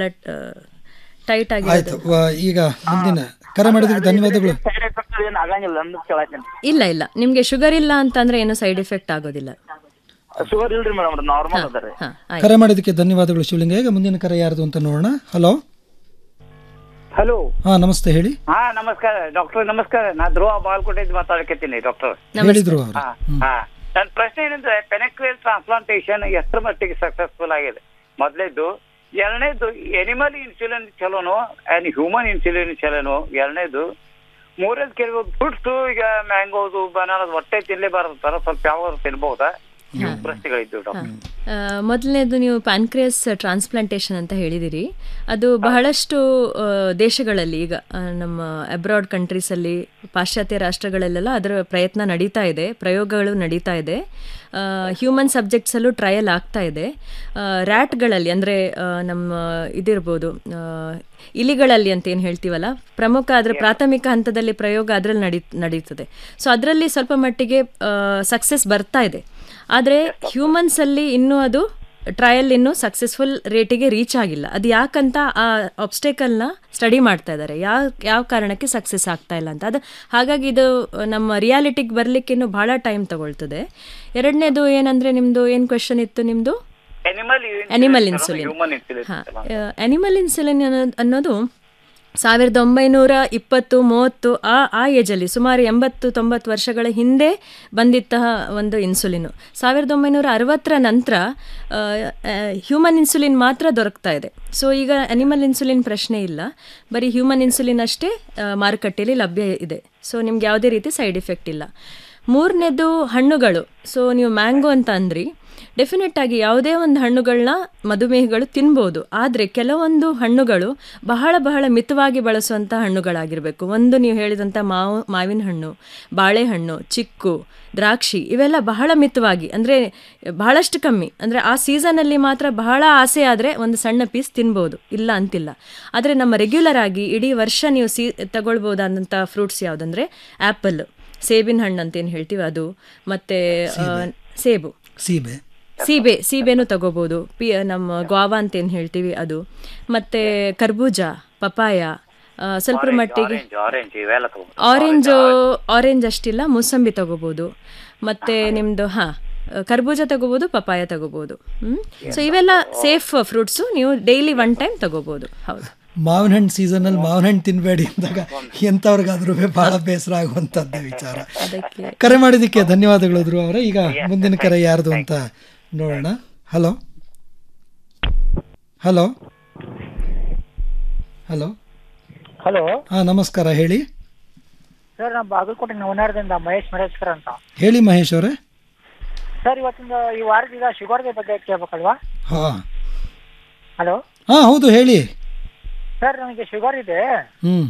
ಟೈಟ್ ಆಯ್ತು ಆಗಿರೋದು ವ- ಈಗ ಮುಂದಿನ ಕರೆ ಮಾಡಿದ್ದಕ್ಕೆ ಧನ್ಯವಾದಗಳು ಸೈಡ್ ಎಫೆಕ್ಟ್ ಏನ್ ಆಗಂಗಿಲ್ಲ ಅಂತ ಕೇಳತ್ತೇನೆ ಇಲ್ಲ ಇಲ್ಲ ನಿಮ್ಗೆ ಶುಗರ್ ಇಲ್ಲ ಅಂತಂದ್ರೆ ಏನು ಸೈಡ್ ಎಫೆಕ್ಟ್ ಆಗೋದಿಲ್ಲ ಶುಗರ್ ಇಲ್ರಿ ಮೇಡಮ್ ನಾರ್ಮಲ್ ಅದ ರೀ ಹಾ ಆಯ್ತು ಕರೆ ಮಾಡಿದ್ದಕ್ಕೆ ಧನ್ಯವಾದಗಳು ಶಿವಲಿಂಗ ಈಗ ಮುಂದಿನ ಕರೆ ಯಾರ್ದು ಅಂತ ನೋಡೋಣ ಹಲೋ ಹಲೋ ಹಾ ನಮಸ್ತೆ ಹೇಳಿ ಹಾ ನಮಸ್ಕಾರ ಡಾಕ್ಟರ್ ನಮಸ್ಕಾರ ನಾ ಧ್ರುವ ಬಾಲ್ಕೋಟೆಯಿಂದ ಮಾತಾಡಕತ್ತೀನಿ ಡಾಕ್ಟರ್ ಹೇಳಿದ್ರು ಅವರು ಹಾ ಹಾ ನನ್ನ ಪ್ರಶ್ನೆ ಏನಂದ್ರೆ ಪೆನೆಕ್ವೇಲ್ ಟ್ರಾನ್ಸ್ಪ್ಲಾಂಟೇಶನ್ ಎಷ್ಟರ ಮಟ್ಟಿಗೆ ಸಕ್ಸಸ್ಫುಲ್ ಆಗಿದೆ ಮೊದಲೇದು ಎರಡನೇದು ಎನಿಮಲ್ ಇನ್ಸುಲಿನ್ ಚಲೋನು ಆ್ಯಂಡ್ ಹ್ಯೂಮನ್ ಇನ್ಸುಲಿನ್ ಚಲೋನು ಎರಡನೇದು ಮೂರನೇದು ಕೆಲವು ಫ್ರೂಟ್ಸ್ ಈಗ ಮ್ಯಾಂಗೋದು ಬನಾನದು ಹೊಟ್ಟೆ ತಿನ್ಲೇಬಾರದು ತರ ಸ್ವಲ್ಪ ಯಾವ ತಿನ್ಬಹುದಾ ಇವು ಪ್ರಶ್ನೆಗಳಿದ್ದು ಡಾಕ್ಟರ್ ಆ, ಮೊದಲನೇದು ನೀವು ಪ್ಯಾನ್ಕ್ರಿಯಸ್ ಟ್ರಾನ್ಸ್ಪ್ಲಾಂಟೇಷನ್ ಅಂತ ಹೇಳಿದಿರಿ ಅದು ಬಹಳಷ್ಟು ಆ, ದೇಶಗಳಲ್ಲಿ ಈಗ ಆ, ನಮ್ಮ ಅಬ್ರಾಡ್ ಕಂಟ್ರೀಸಲ್ಲಿ ಪಾಶ್ಚಾತ್ಯ ರಾಷ್ಟ್ರಗಳಲ್ಲೆಲ್ಲ ಅದರ ಪ್ರಯತ್ನ ನಡೀತಾ ಇದೆ ಪ್ರಯೋಗಗಳು ನಡೀತಾ ಇದೆ ಹ್ಯೂಮನ್ ಸಬ್ಜೆಕ್ಟ್ಸಲ್ಲೂ ಟ್ರಯಲ್ ಆಗ್ತಾ ಇದೆ ರ್ಯಾಟ್ಗಳಲ್ಲಿ ಅಂದರೆ ನಮ್ಮ ಇದಿರ್ಬೋದು ಆ, ಇಲಿಗಳಲ್ಲಿ ಅಂತ ಏನು ಹೇಳ್ತೀವಲ್ಲ ಪ್ರಮುಖ ಅದರ ಪ್ರಾಥಮಿಕ ಹಂತದಲ್ಲಿ ಪ್ರಯೋಗ ಅದರಲ್ಲಿ ನಡಿ ನಡೀತದೆ ಸೊ ಅದರಲ್ಲಿ ಸ್ವಲ್ಪ ಮಟ್ಟಿಗೆ ಸಕ್ಸಸ್ ಬರ್ತಾ ಇದೆ ಆದರೆ ಹ್ಯೂಮನ್ಸಲ್ಲಿ ಇನ್ನೂ ಅದು ಟ್ರಯಲ್ ಇನ್ನೂ ಸಕ್ಸಸ್ಫುಲ್ ರೇಟಿಗೆ ರೀಚ್ ಆಗಿಲ್ಲ ಅದು ಯಾಕಂತ ಆ ಆಬ್ಸ್ಟೇಕಲ್ನ ಸ್ಟಡಿ ಮಾಡ್ತಾ ಇದ್ದಾರೆ ಯಾವ ಯಾವ ಕಾರಣಕ್ಕೆ ಸಕ್ಸಸ್ ಆಗ್ತಾ ಇಲ್ಲ ಅಂತ ಅದು ಹಾಗಾಗಿ ಇದು ನಮ್ಮ ರಿಯಾಲಿಟಿಗೆ ಬರಲಿಕ್ಕೆ ಇನ್ನೂ ಭಾಳ ಟೈಮ್ ತಗೊಳ್ತದೆ ಎರಡನೇದು ಏನಂದರೆ ನಿಮ್ಮದು ಏನು ಕ್ವೆಶನ್ ಇತ್ತು ನಿಮ್ಮದು animal Animal insulin. Human insulin animal insulin ಅನ್ನೋದು ಸಾವಿರದ ಒಂಬೈನೂರ ಇಪ್ಪತ್ತು ಮೂವತ್ತು ಆ ಆ ಏಜಲ್ಲಿ ಸುಮಾರು ಎಂಬತ್ತು ತೊಂಬತ್ತು ವರ್ಷಗಳ ಹಿಂದೆ ಬಂದಿದ್ದ ಒಂದು ಇನ್ಸುಲಿನು ಸಾವಿರದ ಒಂಬೈನೂರ ಅರವತ್ತರ ನಂತರ ಹ್ಯೂಮನ್ ಇನ್ಸುಲಿನ್ ಮಾತ್ರ ದೊರಕ್ತಾ ಇದೆ ಸೊ ಈಗ ಅನಿಮಲ್ ಇನ್ಸುಲಿನ್ ಪ್ರಶ್ನೆ ಇಲ್ಲ ಬರೀ ಹ್ಯೂಮನ್ ಇನ್ಸುಲಿನ್ ಅಷ್ಟೇ ಆ, ಮಾರುಕಟ್ಟೆಯಲ್ಲಿ ಲಭ್ಯ ಇದೆ ಸೊ ನಿಮ್ಗೆ ಯಾವುದೇ ರೀತಿ ಸೈಡ್ ಎಫೆಕ್ಟ್ ಇಲ್ಲ ಮೂರನೇದು ಹಣ್ಣುಗಳು ಸೊ ನೀವು ಮ್ಯಾಂಗೋ ಅಂತ ಅಂದ್ರಿ ಡೆಫಿನೆಟ್ ಆಗಿ ಯಾವುದೇ ಒಂದು ಹಣ್ಣುಗಳನ್ನ ಮಧುಮೇಹಗಳು ತಿನ್ಬೋದು ಆದರೆ ಕೆಲವೊಂದು ಹಣ್ಣುಗಳು ಬಹಳ ಬಹಳ ಮಿತವಾಗಿ ಬಳಸುವಂಥ ಹಣ್ಣುಗಳಾಗಿರಬೇಕು ಒಂದು ನೀವು ಹೇಳಿದಂಥ ಮಾವು ಮಾವಿನ ಹಣ್ಣು ಬಾಳೆಹಣ್ಣು ಚಿಕ್ಕು ದ್ರಾಕ್ಷಿ ಇವೆಲ್ಲ ಬಹಳ ಮಿತವಾಗಿ ಅಂದರೆ ಬಹಳಷ್ಟು ಕಮ್ಮಿ ಅಂದರೆ ಆ ಸೀಸನಲ್ಲಿ ಮಾತ್ರ ಬಹಳ ಆಸೆ ಆದರೆ ಒಂದು ಸಣ್ಣ ಪೀಸ್ ತಿನ್ಬೋದು ಇಲ್ಲ ಅಂತಿಲ್ಲ ಆದರೆ ನಮ್ಮ ರೆಗ್ಯುಲರ್ ಆಗಿ ಇಡೀ ವರ್ಷ ನೀವು ಸೀ ತಗೊಳ್ಬೋದಾದಂಥ ಫ್ರೂಟ್ಸ್ ಯಾವುದಂದರೆ ಆ್ಯಪಲ್ ಸೇಬಿನ ಹಣ್ಣು ಅಂತ ಏನು ಹೇಳ್ತೀವಿ ಅದು ಮತ್ತು ಸೇಬು ಸೀಬೆ ಸೀಬೆ ಸೀಬೆನೂ ತಗೋಬೋದು ಪಿ ನಮ್ಮ ಗ್ವಾವಾ ಅಂತ ಏನು ಹೇಳ್ತೀವಿ ಅದು ಮತ್ತು ಕರ್ಬೂಜ ಪಪಾಯ ಆ, ಸ್ವಲ್ಪ ಮಟ್ಟಿಗೆ ಆರೆಂಜ್ ಆರೆಂಜ್ ಇವೆಲ್ಲ ತಗೋ ಆರೆಂಜ್ ಆರೆಂಜ್ ಅಷ್ಟಿಲ್ಲ ಮೂಸಂಬಿ ತಗೋಬೋದು ಮತ್ತು ನಿಮ್ಮದು ಹಾಂ ಕರ್ಬೂಜ ತಗೋಬೋದು ಪಪಾಯ ತಗೋಬೋದು ಹ್ಞೂ ಸೊ ಇವೆಲ್ಲ ಸೇಫ್ ಫ್ರೂಟ್ಸು ನೀವು ಡೈಲಿ ಒನ್ ಟೈಮ್ ತಗೋಬೋದು ಹೌದು ಮಾವಿನ ಹಣ್ಣು ಸೀಸನಲ್ಲಿ ಮಾವಿನ ಹಣ್ಣು ತಿನ್ಬೇಡಿ ಅಂದಾಗ ಎಂಥವ್ರಿಗಾದ್ರೂ ಬಹಳ ಬೇಸರ ಆಗುವಂಥದ್ದೇ ವಿಚಾರ ಅದಕ್ಕೆ ಕರೆ ಮಾಡಿದ್ದಕ್ಕೆ ಧನ್ಯವಾದಗಳು ಧ್ರುವ ಅವರೇ ಈಗ ಮುಂದಿನ ಕರೆ ಯಾರ್ದು ಅಂತ ನೋಡೋಣ ಹಲೋ ಹಲೋ ಹಲೋ ಹಲೋ ಹಾ ನಮಸ್ಕಾರ ಹೇಳಿ ಸರ್ ನಾವು ಬಾಗಲಕೋಟೆ ನವನಾರದಿಂದ ಮಹೇಶ್ ಮರೇಶ್ಕರ್ ಅಂತ ಹೇಳಿ ಮಹೇಶ್ ಅವರೇ ಸರ್ ಇವತ್ತಿಂದ ಈ ವಾರದ ಈಗ ಶುಗರ್ಗೆ ಬಗ್ಗೆ ಕೇಳ್ಬೇಕಲ್ವಾ ಹಾ ಹಲೋ ಹಾ ಹೌದು ಹೇಳಿ ಸರ್ ನನಗೆ ಶುಗರ್ ಇದೆ ಹ್ಮ್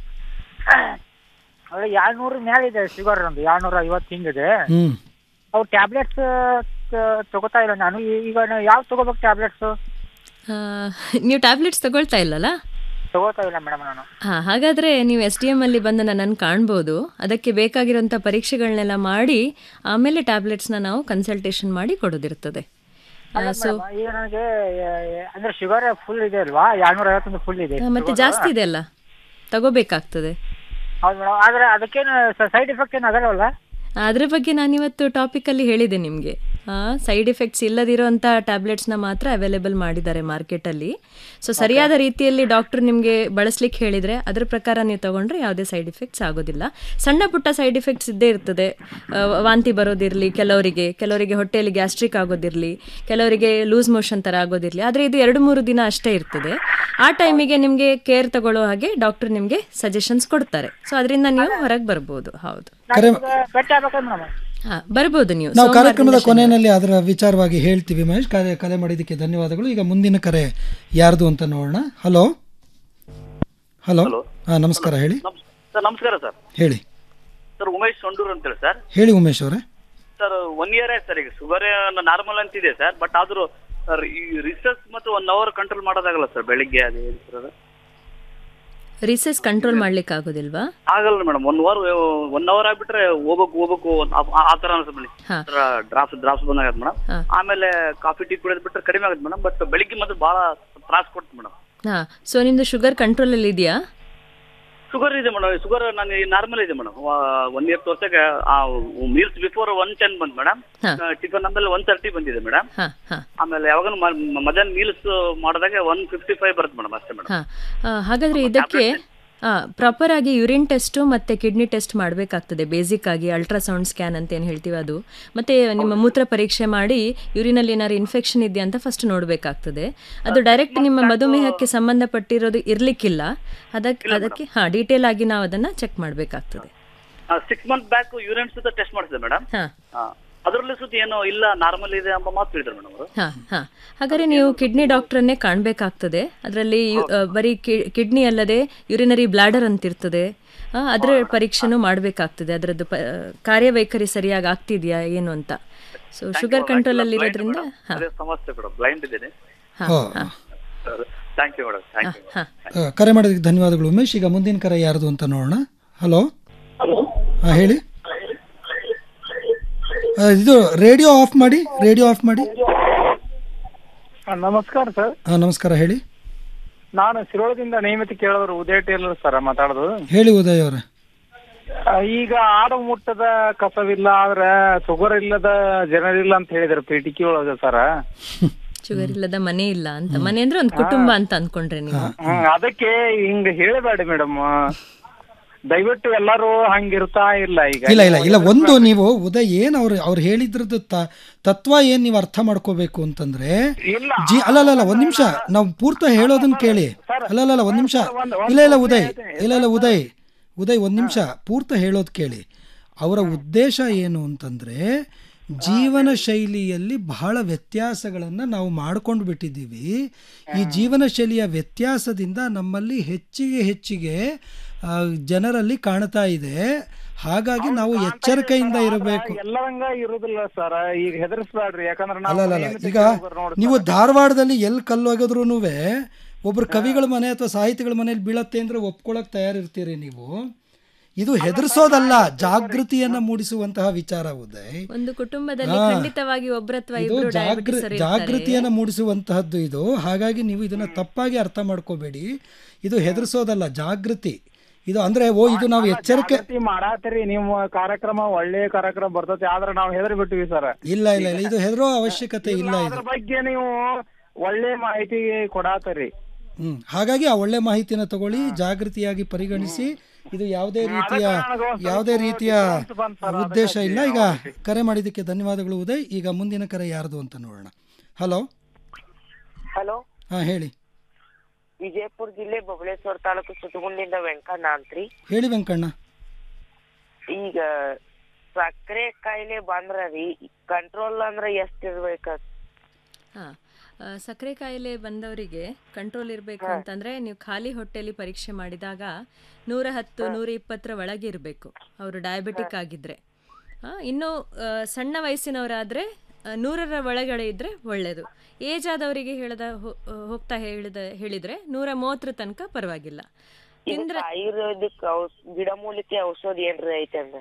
ಅದೇ ಏಳ್ನೂರ ಮೇಲೆ ಇದೆ ಶುಗರ್ ಒಂದು ಏಳ್ನೂರ ಐವತ್ತು ಹಿಂಗಿದೆ ಹ್ಮ್ ಅವು ಟ್ಯಾಬ್ಲೆಟ್ಸ್ ತಗೋತಾ ಇಲ್ಲ ನಾನು ಈ- ಈಗ ನಾನು ಯಾವ ತಗೋಬೇಕು ಟ್ಯಾಬ್ಲೆಟ್ಸ್ ಆ, ನೀವು ಟ್ಯಾಬ್ಲೆಟ್ಸ್ ತಗೊಳ್ತಾ ಇಲ್ಲಲ್ಲ ತಗೋತಾ ಇಲ್ಲ ಮೇಡಮ್ ನಾನು ಹಾಂ ಹಾಗಾದರೆ ನೀವು ಎಸ್ ಡಿ ಎಮ್ ಅಲ್ಲಿ ಬಂದು ನನ್ನನ್ನು ಕಾಣ್ಬೋದು ಅದಕ್ಕೆ ಬೇಕಾಗಿರೋಂಥ ಪರೀಕ್ಷೆಗಳನ್ನೆಲ್ಲ ಮಾಡಿ ಆಮೇಲೆ ಟ್ಯಾಬ್ಲೆಟ್ಸ್ನ ನಾವು ಕನ್ಸಲ್ಟೇಷನ್ ಮಾಡಿ ಕೊಡೋದಿರ್ತದೆ ಅಲ್ಲ ಸೊ madam, ಈಗ ನನಗೆ ಆ, ಅಂದ್ರೆ ಶುಗರ್ ಫುಲ್ ಇದೆ ಅಲ್ವಾ ಏಳ್ನೂರ ಐವತ್ತೊಂದು ಫುಲ್ ಇದೆ ಮತ್ತೆ sugar. ಜಾಸ್ತಿ ಇದೆ ಅಲ್ಲ ತಗೋಬೇಕಾಗ್ತದೆ ಹೌದು ಮೇಡಮ್ ಆದ್ರೆ ಅದಕ್ಕೇನು ಸೈಡ್ ಎಫೆಕ್ಟ್ ಏನು ಆಗಲ್ವಲ್ಲ ಅದ್ರ ಬಗ್ಗೆ ನಾನಿವತ್ತು ಟಾಪಿಕಲ್ಲಿ ಹೇಳಿದೆ ನಿಮಗೆ ಸೈಡ್ ಎಫೆಕ್ಟ್ಸ್ ಇಲ್ಲದಿರೋಂಥ ಟ್ಯಾಬ್ಲೆಟ್ಸ್ನ ಮಾತ್ರ ಅವೈಲೇಬಲ್ ಮಾಡಿದ್ದಾರೆ ಮಾರ್ಕೆಟಲ್ಲಿ ಸೊ ಸರಿಯಾದ ರೀತಿಯಲ್ಲಿ ಡಾಕ್ಟರ್ ನಿಮಗೆ ಬಳಸ್ಲಿಕ್ಕೆ ಹೇಳಿದರೆ ಅದ್ರ ಪ್ರಕಾರ ನೀವು ತಗೊಂಡ್ರೆ ಯಾವುದೇ ಸೈಡ್ ಎಫೆಕ್ಟ್ಸ್ ಆಗೋದಿಲ್ಲ ಸಣ್ಣ ಪುಟ್ಟ ಸೈಡ್ ಎಫೆಕ್ಟ್ಸ್ ಇದ್ದೇ ಇರ್ತದೆ ಆ, ವಾಂತಿ ಬರೋದಿರಲಿ ಕೆಲವರಿಗೆ ಕೆಲವರಿಗೆ ಹೊಟ್ಟೆಯಲ್ಲಿ ಗ್ಯಾಸ್ಟ್ರಿಕ್ ಆಗೋದಿರಲಿ ಕೆಲವರಿಗೆ ಲೂಸ್ ಮೋಷನ್ ಥರ ಆಗೋದಿರಲಿ ಆದರೆ ಇದು ಎರಡು ಮೂರು ದಿನ ಅಷ್ಟೇ ಇರ್ತದೆ ಆ ಟೈಮಿಗೆ ನಿಮಗೆ ಕೇರ್ ತಗೊಳ್ಳೋ ಹಾಗೆ ಡಾಕ್ಟರ್ ನಿಮಗೆ ಸಜೆಷನ್ಸ್ ಕೊಡ್ತಾರೆ ಸೊ ಅದರಿಂದ ನೀವು ಹೊರಗೆ ಬರ್ಬೋದು ಹೌದು ಕರೆ ಭೇಟಿ ಆಗ್ಬೇಕಾದ್ರೆ ಮೇಡಮ್ ಹಾ ಬರ್ಬೋದು ನೀವು ನಾವು ಸೋಮವಾರದಿಂದ ಕಾರ್ಯಕ್ರಮದ ಶನಿವಾರ. ಕೊನೆಯಲ್ಲಿ ಅದರ ವಿಚಾರವಾಗಿ ಹೇಳ್ತೀವಿ ಮಹೇಶ್ ಕರೆ ಕರೆ ಮಾಡಿದ್ದಕ್ಕೆ ಧನ್ಯವಾದಗಳು ಈಗ ಮುಂದಿನ ಕರೆ ಯಾರ್ದು ಅಂತ ನೋಡೋಣ ಹಲೋ ಹಲೋ ಹಾ ನಮಸ್ಕಾರ ಹೇಳಿ ಸರ್ ನಮಸ್ಕಾರ ಸರ್ ಹೇಳಿ ಸರ್ ಉಮೇಶ್ ಸೊಂಡೂರ್ ಅಂತೇಳಿ ಸರ್ ಹೇಳಿ ಉಮೇಶ್ ಅವರೇ ಸರ್ ಒನ್ ಇಯರ್ ಆಯ್ತು ಸರ್ ಈಗ ಶುಗರ್ ನಾರ್ಮಲ್ ಅಂತಿದೆ ಸರ್ ಬಟ್ ಆದ್ರೂ ಸರ್ ಈ ರಿಸರ್ಚ್ ಮತ್ತು ಒನ್ ಅವರ್ ಕಂಟ್ರೋಲ್ ಮಾಡೋದಾಗಲ್ಲ ಸರ್ ಬೆಳಿಗ್ಗೆ ಅದೇ ಸರ್ ಅದು ರಿಸೆಸ್ ಕಂಟ್ರೋಲ್ ಮಾಡ್ಲಿಕ್ಕೆ ಆಗೋದಿಲ್ವಾ ಆಗಲ್ಲ madam one hour one hour ಆಗ್ಬಿಟ್ರೆ ಹೋಗ್ಬೇಕು ಹೋಗ್ಬೇಕು ಆ- ಆ- ಆ ತರ ಅನ್ಸುತ್ತೆ ಮೇಡಮ್ ಹಾ. ಡ್ರಾಪ್ಸ್ ಡ್ರಾಪ್ಸ್ ಬಂದಾಗತ್ತೆ ಮೇಡಮ್ ಹಾ. ಆಮೇಲೆ ಕಾಫಿ ಟೀ ಕುಡಿಯೋದ್ ಬಿಟ್ರೆ ಕಡಿಮೆ ಆಗುತ್ತೆ ಮೇಡಮ್ ಬಟ್ ಬೆಳಿಗ್ಗೆ ಮಾತ್ರ ಬಹಳ ತ್ರಾಸ ಕೊಡ್ತು ಮೇಡಮ್ ಹಾ ಸೊ ನಿಮ್ದು ಶುಗರ್ ಕಂಟ್ರೋಲಲ್ಲಿ ಇದೆಯಾ ಶುಗರ್ ಇದೆ ಮೇಡಮ್ ಶುಗರ್ ನಾನು ನಾರ್ಮಲ್ ಇದೆ ಮೇಡಮ್ ಒನ್ ಇಯರ್ ತೋರ್ಸಕ್ಕೆ ಮೀಲ್ಸ್ ಬಿಫೋರ್ ಒನ್ ಟೆನ್ ಬಂದ್ ಮೇಡಮ್ ಹಾ. ಟಿಫನ್ ಆಮೇಲೆ ಒನ್ ತರ್ಟಿ ಬಂದಿದೆ ಮೇಡಮ್ ಹಾ ಹಾ ಆಮೇಲೆ ಯಾವಾಗ ಮಧ್ಯಾಹ್ನ ಮೀಲ್ಸ್ ಮಾಡಿದಾಗ ಒನ್ ಫಿಫ್ಟಿ ಫೈವ್ ಬರುತ್ತೆ ಮೇಡಮ್ ಅಷ್ಟೇ ಮೇಡಮ್ ಹಾ ಆ, ಹಾಗಾದ್ರೆ ಇದಕ್ಕೆ ಪ್ರಾಪರ್ ಆಗಿ ಯೂರಿನ್ ಟೆಸ್ಟು ಮತ್ತೆ ಕಿಡ್ನಿ ಟೆಸ್ಟ್ ಮಾಡಬೇಕಾಗ್ತದೆ ಬೇಸಿಕ್ ಆಗಿ ಅಲ್ಟ್ರಾಸೌಂಡ್ ಸ್ಕ್ಯಾನ್ ಅಂತ ಏನು ಹೇಳ್ತೀವಿ ಅದು ಮತ್ತೆ ನಿಮ್ಮ ಮೂತ್ರ ಪರೀಕ್ಷೆ ಮಾಡಿ ಯೂರಿನಲ್ಲಿ ಏನಾದ್ರು ಇನ್ಫೆಕ್ಷನ್ ಇದೆಯಾ ಅಂತ ಫಸ್ಟ್ ನೋಡಬೇಕಾಗ್ತದೆ ಅದು ಡೈರೆಕ್ಟ್ ನಿಮ್ಮ ಮಧುಮೇಹಕ್ಕೆ ಸಂಬಂಧಪಟ್ಟಿರೋದು ಇರ್ಲಿಕ್ಕಿಲ್ಲ ಅದಕ್ಕೆ ಅದಕ್ಕೆ ಹಾ ಡೀಟೇಲ್ ಆಗಿ ನಾವು ಅದನ್ನ ಚೆಕ್ ಮಾಡಬೇಕಾಗ್ತದೆ ಸಿಕ್ಸ್ ಮಂತ್ ಬ್ಯಾಕ್ ಯೂರಿನ್ ಸುತ್ತ ಟೆಸ್ಟ್ ಮಾಡಿಸಿದೆ ಮೇಡಮ್ ಹಾ ಅದರಲ್ಲಿ ಸುತ್ತ ಏನೋ ಇಲ್ಲ ನಾರ್ಮಲ್ ಇದೆ ಎಂಬ ಮಾತು ಹೇಳಿದ್ರು ಮೇಡಮ್ ಅವರು ಹಾ ಹಾ ಹಾಗಾದ್ರೆ ನೀವು ಕಿಡ್ನಿ ಡಾಕ್ಟ್ರನ್ನೇ ಕಾಣಬೇಕಾಗ್ತದೆ ಅದರಲ್ಲಿ ಬರೀ ಕಿಡ್ನಿ ಅಲ್ಲದೆ ಯುರಿನರಿ ಬ್ಲಾಡರ್ ಅಂತಿರ್ತದೆ ಆ, ಅದರ ಪರೀಕ್ಷೆನೂ ಮಾಡಬೇಕಾಗ್ತದೆ ಅದರದ್ದು ಪ ಕಾರ್ಯವೈಖರಿ ಸರಿಯಾಗಿ ಆಗ್ತಿದೆಯಾ ಏನು ಅಂತ ಸೊ ಶುಗರ್ ಕಂಟ್ರೋಲ್ ಅಲ್ಲಿ ಇರೋದ್ರಿಂದ ಹಾ ಅದೇ ಸಮಸ್ಯೆ ಮೇಡಮ್ ಬ್ಲೈಂಡ್ ಇದ್ದೇನೆ ಹಾ ಹೋ. ಹಾ thank you madam thank you ಹಾ ಆ, ಕರೆ ಮಾಡೋದಕ್ಕೆ ಧನ್ಯವಾದಗಳು ಉಮೇಶ್ ಈಗ ಮುಂದಿನ ಕರೆ ಯಾರ್ದು ಅಂತ ನೋಡೋಣ ಹಲೋ ಹಾ ಹೇಳಿ ಆ, ಇದು ರೇಡಿಯೋ ಆಫ್ ಮಾಡಿ ರೇಡಿಯೋ ಆಫ್ ಮಾಡಿ ನಮಸ್ಕಾರ ಸರ್ ಹಾ ನಮಸ್ಕಾರ ಹೇಳಿ ನಾನು ಶಿರೋಳದಿಂದ ನೇಮಿತ ಕೇಳೋರು ಉದಯ ಟೇಲರ್ ಸರ್ ಮಾತಾಡೋದು ಹೇಳಿ ಉದಯ್ ಅವರೇ ಆ, ಈಗ ಆಡು ಮುಟ್ಟದ ಕಸವಿಲ್ಲ ಆದ್ರೆ ಶುಗರ್ ಇಲ್ಲದ ಜನರಿಲ್ಲ ಅಂತ ಹೇಳಿದ್ರು ಪೇಟಿಕೆ ಒಳಗ ಸರ್ ಶುಗರ್ ಇಲ್ಲದ ಮನೆ ಇಲ್ಲ ಅಂತ ಮನೆ ಅಂದ್ರೆ ಒಂದು ಕುಟುಂಬ ಅಂತ ಅನ್ಕೊಂಡ್ರೆ ನೀವು ಅದಕ್ಕೆ ಹಿಂಗ ಹೇಳಬೇಡಿ ಮೇಡಮ್ ದಯವಿಟ್ಟು ಎಲ್ಲರೂ ಹಂಗಿರ್ತಾ ಇಲ್ಲ ಈಗ ಇಲ್ಲ ಇಲ್ಲ ಇಲ್ಲ ಒಂದು ನೀವು ಉದಯ್ ಏನ್ ಅವ್ರು ಅವ್ರು ಹೇಳಿದ್ರದ್ದು ತ- ತತ್ವ ಏನ್ ನೀವು ಅರ್ಥ ಮಾಡ್ಕೋಬೇಕು ಅಂತಂದ್ರೆ ಜಿ ಅಲ್ಲ ಅಲ್ಲ ಅಲ್ಲ ಒಂದ್ ನಿಮಿಷ ನಾವು ಪೂರ್ತ ಹೇಳೋದನ್ನ ಕೇಳಿ ಅಲ್ಲ ಅಲ್ಲ ಅಲ್ಲ ಒಂದ್ ನಿಮಿಷ ಇಲ್ಲ ಇಲ್ಲ ಉದಯ್ ಇಲ್ಲ ಇಲ್ಲ ಉದಯ್ ಉದಯ್ ಒಂದ್ ನಿಮಿಷ ಪೂರ್ತ ಹೇಳೋದು ಕೇಳಿ ಅವರ ಉದ್ದೇಶ ಏನು ಅಂತಂದ್ರೆ ಜೀವನ ಶೈಲಿಯಲ್ಲಿ ಬಹಳ ವ್ಯತ್ಯಾಸಗಳನ್ನು ನಾವು ಮಾಡ್ಕೊಂಡು ಬಿಟ್ಟಿದ್ದೀವಿ ಈ ಜೀವನ ಶೈಲಿಯ ವ್ಯತ್ಯಾಸದಿಂದ ನಮ್ಮಲ್ಲಿ ಹೆಚ್ಚಿಗೆ ಹೆಚ್ಚಿಗೆ ಆ, ಜನರಲ್ಲಿ ಕಾಣ್ತಾ ಇದೆ ಹಾಗಾಗಿ ನಾವು ಎಚ್ಚರಿಕೆಯಿಂದ ಇರಬೇಕು ಎಲ್ಲರಂಗ ಇರುದಿಲ್ಲ ಸರ್ ಈಗ ಹೆದರ್ಸ್ಬೇಡ್ರಿ ಯಾಕಂದ್ರೆ ಅಲ್ಲ ಅಲ್ಲ ಅಲ್ಲ ನೇಮಿತ ಈಗ ಕೇಳುಗರು ನೋಡ್ರಿ ನೀವು ಧಾರವಾಡದಲ್ಲಿ ಎಲ್ಲಿ ಕಲ್ಲು ಒಗೆದ್ರೂ ಒಬ್ರು ಕವಿಗಳ ಮನೆ ಅಥವಾ ಸಾಹಿತಿಗಳ ಮನೇಲಿ ಬೀಳತ್ತೆ ಅಂದ್ರೆ ಒಪ್ಕೊಳಕ್ ತಯಾರಿರ್ತೀರಿ ನೀವು ಇದು ಹೆದರ್ಸೋದಲ್ಲ ಜಾಗೃತಿಯನ್ನ ಮೂಡಿಸುವಂತಹ ವಿಚಾರ ಉದಯ್ ಒಂದು ಕುಟುಂಬದಲ್ಲಿ ಹಾ. ಖಂಡಿತವಾಗಿ ಒಬ್ರ ಅಥವಾ ಇದು ಇಬ್ರು ಜಾಗೃ ಡಯಾಬಿಟಿಸ್ ಜಾಗೃತಿಯನ್ನ ಮೂಡಿಸುವಂತಹದ್ದು ಇದು ಹಾಗಾಗಿ ನೀವು ಇದನ್ನ ತಪ್ಪಾಗಿ ಅರ್ಥ ಮಾಡ್ಕೋಬೇಡಿ ಇದು ಹೆದರ್ಸೋದಲ್ಲ ಜಾಗೃತಿ ಇದು ಅಂದ್ರೆ ಓ ಇದು ನಾವು ಎಚ್ಚರಿಕೆ ಜಾಗೃತಿ ಮಾಡಾತ್ರಿ ನಿಮ್ಮ ಕಾರ್ಯಕ್ರಮ ಒಳ್ಳೆ ಕಾರ್ಯಕ್ರಮ ಬರ್ತೈತಿ ಆದ್ರೆ ನಾವು ಹೆದರ್ ಬಿಟ್ಟಿವಿ ಸರ್ ಇಲ್ಲ ಇಲ್ಲ ಇಲ್ಲ ಇದು ಹೆದರೋ ಅವಶ್ಯಕತೆ ಇಲ್ಲ ಅದ್ರ ಇದು ಬಗ್ಗೆ ನೀವು ಒಳ್ಳೆ ಮಾಹಿತಿ ಕೊಡಾತರಿ ಹ್ಮ್ ಹಾಗಾಗಿ ಆ ಒಳ್ಳೆ ಮಾಹಿತಿನ ತಗೊಳ್ಳಿ ಜಾಗೃತಿಯಾಗಿ ಪರಿಗಣಿಸಿ ಇದು ಯಾವುದೇ ರೀತಿಯ ಯಾವುದೇ ರೀತಿಯ ಉದ್ದೇಶ ಇಲ್ಲ ಈಗ ಕರೆ ಮಾಡಿದ್ದಕ್ಕೆ ಧನ್ಯವಾದಗಳು ಉದಯ್ ಈಗ ಮುಂದಿನ ಕರೆ ಯಾರ್ದು ಅಂತ ನೋಡೋಣ ಹಲೋ ಹಲೋ ಹಾ ಹೇಳಿ ವಿಜಯಪುರ ಜಿಲ್ಲೆ ಬಬಳೇಶ್ವರ ತಾಲೂಕು ಸುತ್ತಗುಂಡಿಂದ ವೆಂಕಣ್ಣ ಅಂತ್ರಿ ಹೇಳಿ ವೆಂಕಣ್ಣ ಈಗ ಸಕ್ಕರೆ ಕಾಯಿಲೆ ಬಂದ್ರ ರೀ ಕಂಟ್ರೋಲ್ ಅಂದ್ರ ಎಷ್ಟ್ ಇರ್ಬೇಕ ಹಾ ಆ, ಸಕ್ಕರೆ ಕಾಯಿಲೆ ಬಂದವರಿಗೆ ಕಂಟ್ರೋಲ್ ಇರಬೇಕು ಅಂತಂದ್ರೆ ನೀವು ಖಾಲಿ ಹೊಟ್ಟೆಲಿ ಪರೀಕ್ಷೆ ಮಾಡಿದಾಗ ನೂರ ಹತ್ತು ನೂರ ಇಪ್ಪತ್ತರ ಒಳಗೆ ಇರಬೇಕು ಅವರು ಡಯಾಬಿಟಿಕ್ ಆಗಿದ್ರೆ ಆ, ಇನ್ನು ಆ, ಸಣ್ಣ ವಯಸ್ಸಿನವರಾದ್ರೆ ಆ, ನೂರರ ಒಳಗಡೆ ಇದ್ರೆ ಒಳ್ಳೆಯದು ಏಜ್ ಆದವರಿಗೆ ಹೇಳ್ದ ಹೋ- ಹೋಗ್ತಾ ಹೇಳಿದ ಹೇಳಿದ್ರೆ ನೂರ ಮೂವತ್ತರ ತನಕ ಪರವಾಗಿಲ್ಲ ಇದಕ್ಕ ಆಯುರ್ವೇದಿಕ್ ಔಷ್ ಗಿಡಮೂಲಿಕೆ ಔಷಧಿ ಏನ್ರಿ ಐತಂದ್ರ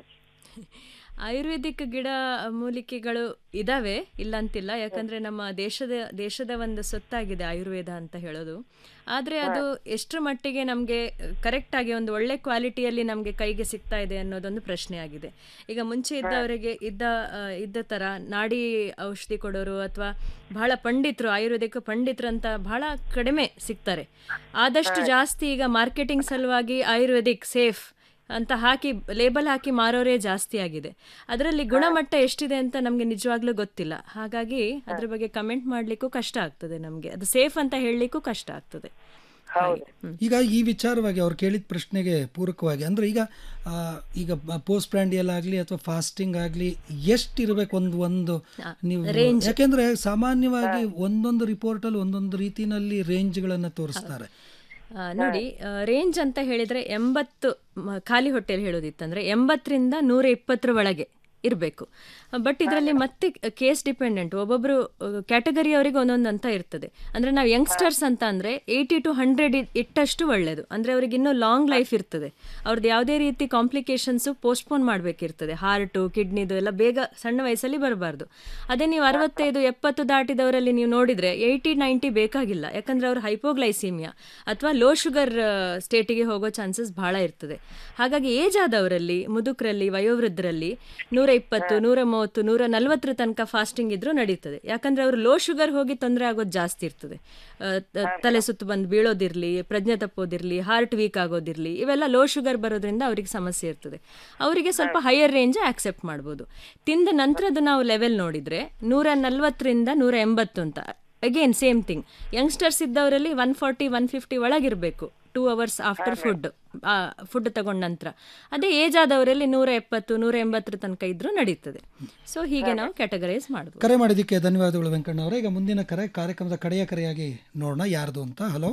ಆಯುರ್ವೇದಿಕ್ ಗಿಡ ಮೂಲಿಕೆಗಳು ಇದಾವೆ ಇಲ್ಲ ಅಂತಿಲ್ಲ ಯಾಕಂದ್ರೆ ನಮ್ಮ ದೇಶದ ದೇಶದ ಒಂದು ಸೊತ್ತಾಗಿದೆ ಆಯುರ್ವೇದ ಅಂತ ಹೇಳೋದು ಆದರೆ ಅದು ಎಷ್ಟರ ಮಟ್ಟಿಗೆ ನಮಗೆ ಕರೆಕ್ಟಾಗಿ ಒಂದು ಒಳ್ಳೆ ಕ್ವಾಲಿಟಿಯಲ್ಲಿ ನಮಗೆ ಕೈಗೆ ಸಿಗ್ತಾ ಇದೆ ಅನ್ನೋದೊಂದು ಪ್ರಶ್ನೆ ಆಗಿದೆ ಈಗ ಮುಂಚೆ ಇದ್ದವರಿಗೆ ಇದ್ದ ಆ, ಇದ್ದ ಥರ ನಾಡಿ ಔಷಧಿ ಕೊಡೋರು ಅಥವಾ ಬಹಳ ಪಂಡಿತರು ಆಯುರ್ವೇದಿಕ್ ಪಂಡಿತರು ಅಂತ ಬಹಳ ಕಡಿಮೆ ಸಿಗ್ತಾರೆ ಆದಷ್ಟು ಜಾಸ್ತಿ ಈಗ ಮಾರ್ಕೆಟಿಂಗ್ ಸಲುವಾಗಿ ಆಯುರ್ವೇದಿಕ್ ಸೇಫ್ ಅಂತ ಹಾಕಿ ಲೇಬಲ್ ಹಾಕಿ ಮಾರೋರೇ ಜಾಸ್ತಿ ಆಗಿದೆ ಅದರಲ್ಲಿ ಗುಣಮಟ್ಟ ಎಷ್ಟಿದೆ ಅಂತ ನಮಗೆ ನಿಜವಾಗ್ಲೂ ಗೊತ್ತಿಲ್ಲ ಹಾಗಾಗಿ ಅದ್ರ ಬಗ್ಗೆ ಕಮೆಂಟ್ ಮಾಡ್ಲಿಕ್ಕೂ ಕಷ್ಟ ಆಗ್ತದೆ ನಮಗೆ ಅದು ಸೇಫ್ ಅಂತ ಹೇಳಲಿಕ್ಕೂ ಕಷ್ಟ ಆಗ್ತದೆ ಹಾಗೆ. ಹ್ಮ್. ಈಗ ಈ ವಿಚಾರವಾಗಿ ಅವ್ರು ಕೇಳಿದ ಪ್ರಶ್ನೆಗೆ ಪೂರಕವಾಗಿ ಅಂದ್ರೆ ಈಗ ಆ, ಈಗ ಪೋಸ್ಟ್ ಪ್ರ್ಯಾಂಡಿಯಲ್ ಆಗಲಿ ಅಥವಾ ಫಾಸ್ಟಿಂಗ್ ಆಗಲಿ ಎಷ್ಟು ಇರಬೇಕು ಒಂದು ಒಂದು ನೀವು range. ಯಾಕೆಂದ್ರೆ ಸಾಮಾನ್ಯವಾಗಿ ಒಂದೊಂದು ರಿಪೋರ್ಟಲ್ಲಿ ಒಂದೊಂದು ರೀತಿನಲ್ಲಿ ರೇಂಜ್ಗಳನ್ನು ತೋರಿಸ್ತಾರೆ ಆ, ನೋಡಿ ರೇಂಜ್ ಅಂತ ಹೇಳಿದ್ರೆ ಎಂಬತ್ತು ಮ- ಖಾಲಿ ಹೊಟ್ಟೆಯಲ್ಲಿ ಹೇಳೋದಿತ್ತಂದ್ರೆ ಎಂಬತ್ತರಿಂದ ನೂರ ಇಪ್ಪತ್ತರ ಒಳಗೆ ಇರಬೇಕು ಬಟ್ ಇದರಲ್ಲಿ ಮತ್ತೆ ಕೇಸ್ ಡಿಪೆಂಡೆಂಟ್ ಒಬ್ಬೊಬ್ರು ಕ್ಯಾಟಗರಿ ಅವರಿಗೆ ಒಂದೊಂದು ಅಂತ ಇರ್ತದೆ ಅಂದ್ರೆ ನಾವು ಯಂಗ್ಸ್ಟರ್ಸ್ ಅಂತ ಅಂದ್ರೆ ಏಯ್ಟಿ ಟು ಹಂಡ್ರೆಡ್ ಇಟ್ಟಷ್ಟು ಒಳ್ಳೇದು ಅಂದ್ರೆ ಅವ್ರಿಗೆ ಇನ್ನೂ ಲಾಂಗ್ ಲೈಫ್ ಇರ್ತದೆ ಅವ್ರದ್ದು ಯಾವುದೇ ರೀತಿ ಕಾಂಪ್ಲಿಕೇಶನ್ಸು ಪೋಸ್ಟ್ಪೋನ್ ಮಾಡಬೇಕಿರ್ತದೆ ಹಾರ್ಟು ಕಿಡ್ನಿದು ಎಲ್ಲ ಬೇಗ ಸಣ್ಣ ವಯಸ್ಸಲ್ಲಿ ಬರಬಾರ್ದು ಅದೇ ನೀವು ಅರವತ್ತೈದು ಎಪ್ಪತ್ತು ದಾಟಿದವರಲ್ಲಿ ನೀವು ನೋಡಿದ್ರೆ ಏಯ್ಟಿ ನೈಂಟಿ ಬೇಕಾಗಿಲ್ಲ ಯಾಕಂದ್ರೆ ಅವ್ರು ಹೈಪೋಗ್ಲೈಸೀಮಿಯಾ ಅಥವಾ ಲೋ ಶುಗರ್ ಸ್ಟೇಟಿಗೆ ಹೋಗೋ ಚಾನ್ಸಸ್ ಬಹಳ ಇರ್ತದೆ ಹಾಗಾಗಿ ಏಜ್ ಆದವರಲ್ಲಿ ಮುದುಕರಲ್ಲಿ ವಯೋವೃದ್ಧರಲ್ಲಿ ನೂರ ಇಪ್ಪತ್ತು ನೂರ ಮೂವತ್ತು ನೂರ ನಲವತ್ತರ ತನಕ ಫಾಸ್ಟಿಂಗ್ ಇದ್ರೂ ನಡೀತದೆ ಯಾಕಂದ್ರೆ ಅವರು ಲೋ ಶುಗರ್ ಹೋಗಿ ತೊಂದರೆ ಆಗೋದು ಜಾಸ್ತಿ ಇರ್ತದೆ ಆ, ತ- ತಲೆ ಸುತ್ತು ಬಂದು ಬೀಳೋದಿರ್ಲಿ ಪ್ರಜ್ಞೆ ತಪ್ಪೋದಿರ್ಲಿ ಹಾರ್ಟ್ ವೀಕ್ ಆಗೋದಿರ್ಲಿ ಇವೆಲ್ಲ ಲೋ ಶುಗರ್ ಬರೋದ್ರಿಂದ ಅವ್ರಿಗೆ ಸಮಸ್ಯೆ ಇರ್ತದೆ ಅವರಿಗೆ ಸ್ವಲ್ಪ ಹೈಯರ್ ರೇಂಜ್ ಆಕ್ಸೆಪ್ಟ್ ಮಾಡ್ಬೋದು ತಿಂದ ನಂತರದ್ದು ನಾವು ಲೆವೆಲ್ ನೋಡಿದ್ರೆ ನೂರ ನಲ್ವತ್ತರಿಂದ ನೂರ ಎಂಬತ್ತು ಅಂತ ಅಗೇನ್ ಸೇಮ್ ಥಿಂಗ್ ಯಂಗ್ಸ್ಟರ್ಸ್ ಇದ್ದವರಲ್ಲಿ ಒನ್ ಫಾರ್ಟಿ ಒನ್ ಫಿಫ್ಟಿ ಒಳಗಿರಬೇಕು two hours after food food ತಗೊಂಡ ನಂತರ ಅದೇ ಏಜ್ ಆದವರಲ್ಲಿ ನೂರ ಎಪ್ಪತ್ತು ನೂರ ಎಂಬತ್ತರ ತನಕ ಇದ್ರೂ ನಡೀತದೆ ಸೊ ಹೀಗೆ ನಾವು ಕ್ಯಾಟಗರೈಸ್ ಮಾಡ್ಬೋದು ಕರೆ ಮಾಡಿದ್ದಕ್ಕೆ ಧನ್ಯವಾದಗಳು ವೆಂಕಣ್ಣ ಅವರೇ ಈಗ ಮುಂದಿನ ಕರೆ ಕಾರ್ಯಕ್ರಮದ ಕಡೆಯ ಕರೆಯಾಗಿ ನೋಡೋಣ ಯಾರ್ದು ಅಂತ ಹಲೋ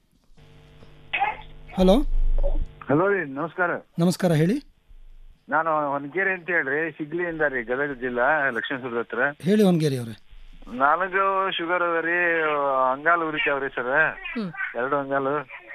ಹಲೋ ಹಲೋ ರೀ ನಮಸ್ಕಾರ ನಮಸ್ಕಾರ ಹೇಳಿ ನಾನು ಹೊನಗೇರಿ ಅಂತ ಹೇಳ್ರಿ ಸಿಗ್ಲಿಯಿಂದ ರೀ ಗದಗ ಜಿಲ್ಲಾ ಲಕ್ಷ್ಮೀಪುರದ ಹತ್ರ ಹೇಳಿ ಹೊನ್ಗೇರಿ ಅವರೇ ನನಗೂ ಶುಗರ್ ಅದ ರೀ ಅಂಗಾಲು ಉರಿತಾವ್ರಿ ಸರ್ ಎರಡು ಅಂಗಾಲು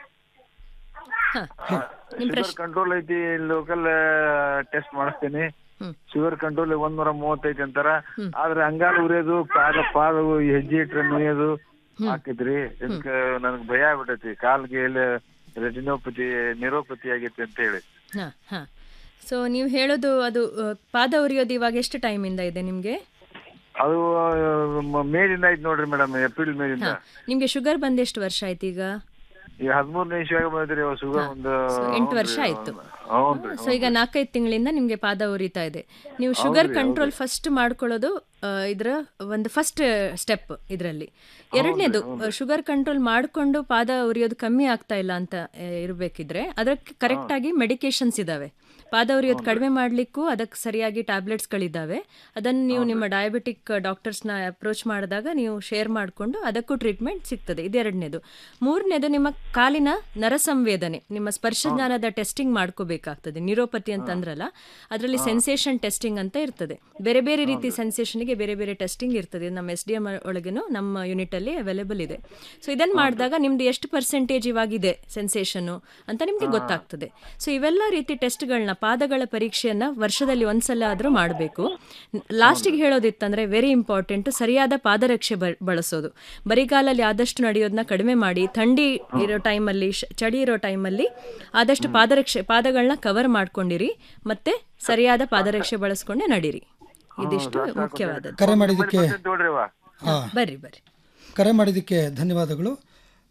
ಶುಗರ್ ಕಂಟ್ರೋಲ್ ಐತಿ ಲೋಕಲ್ ಟೆಸ್ಟ್ ಮಾಡಿಸ್ತೀನಿ ಶುಗರ್ ಕಂಟ್ರೋಲ್ ಒಂದ್ ಮೂವತ್ತೈತಿ ಅಂತಾರ ಆದ್ರೆ ಅಂಗಾಲು ಉರಿಯೋದು ಪಾದ ಪಾದ ಹೆಜ್ಜೆ ಇಟ್ರೆ ನುಯ್ಯೋದು ಹಾಕಿದ್ರಿ ಇದಕ್ಕ ನನಗ್ ಭಯ ಆಗ್ಬಿಟ್ಟೈತಿ ಕಾಲ್ಗೆ ಎಲ್ಲಿ ರೆಟಿನೋಪತಿ ನಿರೋಪತಿ ಆಗೈತಿ ಅಂತ ಹೇಳಿ ಹಾಂ ಹಾಂ ಸೊ ನೀವು ಹೇಳೋದು ಅದು ಆ, ಪಾದ ಉರಿಯೋದು ಇವಾಗ ಎಷ್ಟು ಟೈಮಿಂದ ಇದೆ ನಿಮಗೆ ಅದು ಮ- ಮೇಲಿಂದ ಐತಿ ನೋಡ್ರಿ ಮೇಡಮ್ ಏಪ್ರಿಲ್ ಮೇಲಿಂದ ಹಾಂ ನಿಮಗೆ ಶುಗರ್ ಬಂದು ಎಷ್ಟು ವರ್ಷ ಆಯ್ತು ಈಗ ಈಗ ಹದಿಮೂರನೇ ಇಶ್ವಾಗ ಬಂದ್ರಿ ಶುಗರ್ ಒಂದು ಎಂಟು ವರ್ಷ ಆಯ್ತು ಹೌನ್ರಿ ಸೊ ಈಗ ನಾಲ್ಕೈದು ತಿಂಗಳಿಂದ ನಿಮಗೆ ಪಾದ ಉರಿತಾ ಇದೆ ನೀವು ಶುಗರ್ ಕಂಟ್ರೋಲ್ ಫಸ್ಟ್ ಮಾಡ್ಕೊಳ್ಳೋದು ಆ, ಇದರ ಒಂದು ಫಸ್ಟ್ ಸ್ಟೆಪ್ ಇದರಲ್ಲಿ ಎರಡನೇದು ಶುಗರ್ ಕಂಟ್ರೋಲ್ ಮಾಡಿಕೊಂಡು ಪಾದ ಉರಿಯೋದು ಕಮ್ಮಿ ಆಗ್ತಾ ಇಲ್ಲ ಅಂತ ಆ, ಇರ್ಬೇಕಿದ್ರೆ ಅದಕ್ಕೆ ಕರೆಕ್ಟಾಗಿ ಮೆಡಿಕೇಶನ್ಸ್ ಇದಾವೆ ಪಾದ ಉರಿಯೋದು ಕಡಿಮೆ ಮಾಡಲಿಕ್ಕೂ ಅದಕ್ಕೆ ಸರಿಯಾಗಿ ಟ್ಯಾಬ್ಲೆಟ್ಸ್ಗಳಿದ್ದಾವೆ ಅದನ್ನು ನೀವು ನಿಮ್ಮ ಡಯಾಬಿಟಿಕ್ ಡಾಕ್ಟರ್ಸ್ನ ಅಪ್ರೋಚ್ ಮಾಡಿದಾಗ ನೀವು ಶೇರ್ ಮಾಡಿಕೊಂಡು ಅದಕ್ಕೂ ಟ್ರೀಟ್ಮೆಂಟ್ ಸಿಗ್ತದೆ ಇದೆರಡನೇದು ಮೂರನೇದು ನಿಮ್ಮ ಕಾಲಿನ ನರಸಂವೇದನೆ ನಿಮ್ಮ ಸ್ಪರ್ಶ ಜ್ಞಾನದ ಟೆಸ್ಟಿಂಗ್ ಮಾಡ್ಕೋಬೇಕಾಗ್ತದೆ ನಿರೋಪತಿ ಅಂತ ಅಂದ್ರಲ್ಲ ಅದರಲ್ಲಿ ಸೆನ್ಸೇಷನ್ ಟೆಸ್ಟಿಂಗ್ ಅಂತ ಇರ್ತದೆ ಬೇರೆ ಬೇರೆ ರೀತಿ ಸೆನ್ಸೇಷನ್ಗೆ ಬೇರೆ ಬೇರೆ ಟೆಸ್ಟಿಂಗ್ ಇರ್ತದೆ ನಮ್ಮ ಎಸ್ ಡಿ ಎಮ್ ಒಳಗೇನು ನಮ್ಮ ಯೂನಿಟಲ್ಲಿ ಅವೈಲೇಬಲ್ ಇದೆ ಸೊ ಇದನ್ನು ಮಾಡಿದಾಗ ನಿಮ್ದು ಎಷ್ಟು ಪರ್ಸೆಂಟೇಜ್ ಇವಾಗಿದೆ ಸೆನ್ಸೇಷನ್ನು ಅಂತ ನಿಮಗೆ ಗೊತ್ತಾಗ್ತದೆ ಸೊ ಇವೆಲ್ಲ ರೀತಿ ಟೆಸ್ಟ್ಗಳನ್ನ ಪಾದಗಳ ಪರೀಕ್ಷೆಯನ್ನ ವರ್ಷದಲ್ಲಿ ಒಂದ್ಸಲ ಆದರೂ ಮಾಡಬೇಕು ಲಾಸ್ಟಿಗೆ ಹೇಳೋದಿತ್ತಂದ್ರೆ ವೆರಿ ಇಂಪಾರ್ಟೆಂಟ್ ಸರಿಯಾದ ಪಾದರಕ್ಷೆ ಬ- ಬಳಸೋದು ಬರಿಗಾಲಲ್ಲಿ ಆದಷ್ಟು ನಡೆಯೋದನ್ನ ಕಡಿಮೆ ಮಾಡಿ ಥಂಡಿ ಇರೋ ಟೈಮಲ್ಲಿ ಶ- ಚಳಿ ಇರೋ ಟೈಮಲ್ಲಿ ಆದಷ್ಟು ಪಾದರಕ್ಷೆ ಪಾದಗಳನ್ನ ಕವರ್ ಮಾಡ್ಕೊಂಡಿರಿ ಮತ್ತೆ ಸರಿಯಾದ ಪಾದರಕ್ಷೆ ಬಳಸ್ಕೊಂಡೆ ನಡೀರಿ ಇದಿಷ್ಟು ಮುಖ್ಯವಾದದ್ದು ಕರೆ ಮಾಡಿದ್ದಕ್ಕೆ ನೋಡ್ರಿ ಹಾ ಬರ್ರಿ ಬರ್ರಿ ಕರೆ ಮಾಡಿದ್ದಕ್ಕೆ ಧನ್ಯವಾದಗಳು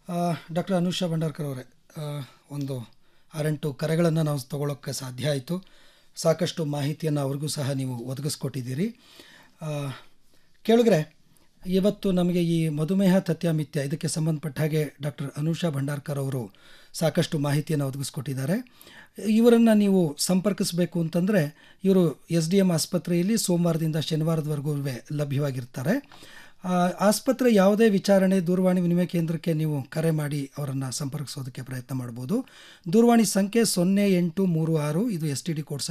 ಡಾಕ್ಟರ್ ಅನುಷಾ ಭಂಡಾರ್ಕರ್ ಅವರೇ ಆ, ಒಂದು ಆರೆಂಟು ಕರೆಗಳನ್ನು ನಾವು ತಗೊಳ್ಳೋಕ್ಕೆ ಸಾಧ್ಯ ಆಯಿತು ಸಾಕಷ್ಟು ಮಾಹಿತಿಯನ್ನು ಅವ್ರಿಗೂ ಸಹ ನೀವು ಒದಗಿಸ್ಕೊಟ್ಟಿದ್ದೀರಿ ಆ, ಕೇಳಿದ್ರೆ ಇವತ್ತು ನಮಗೆ ಈ ಮಧುಮೇಹ ತಥ್ಯಾಮಿಥ್ಯ ಇದಕ್ಕೆ ಸಂಬಂಧಪಟ್ಟ ಹಾಗೆ ಡಾಕ್ಟರ್ ಅನುಷಾ ಭಂಡಾರ್ಕರ್ ಅವರು ಸಾಕಷ್ಟು ಮಾಹಿತಿಯನ್ನು ಒದಗಿಸ್ಕೊಟ್ಟಿದ್ದಾರೆ ಇವರನ್ನು ನೀವು ಸಂಪರ್ಕಿಸಬೇಕು ಅಂತಂದರೆ ಇವರು ಎಸ್ ಡಿ ಎಮ್ ಆಸ್ಪತ್ರೆಯಲ್ಲಿ ಸೋಮವಾರದಿಂದ ಶನಿವಾರದವರೆಗೂ ಲಭ್ಯವಾಗಿರ್ತಾರೆ ಆ, ಆಸ್ಪತ್ರೆ ಯಾವುದೇ ವಿಚಾರಣೆ ದೂರವಾಣಿ ವಿನಿಮಯ ಕೇಂದ್ರಕ್ಕೆ ನೀವು ಕರೆ ಮಾಡಿ ಅವರನ್ನು ಸಂಪರ್ಕಿಸೋದಕ್ಕೆ ಪ್ರಯತ್ನ ಮಾಡ್ಬೋದು ದೂರವಾಣಿ ಸಂಖ್ಯೆ ಸೊನ್ನೆ ಎಂಟು ಮೂರು ಆರು ಇದು ಎಸ್ ಟಿ ಡಿ ಕೋಡ್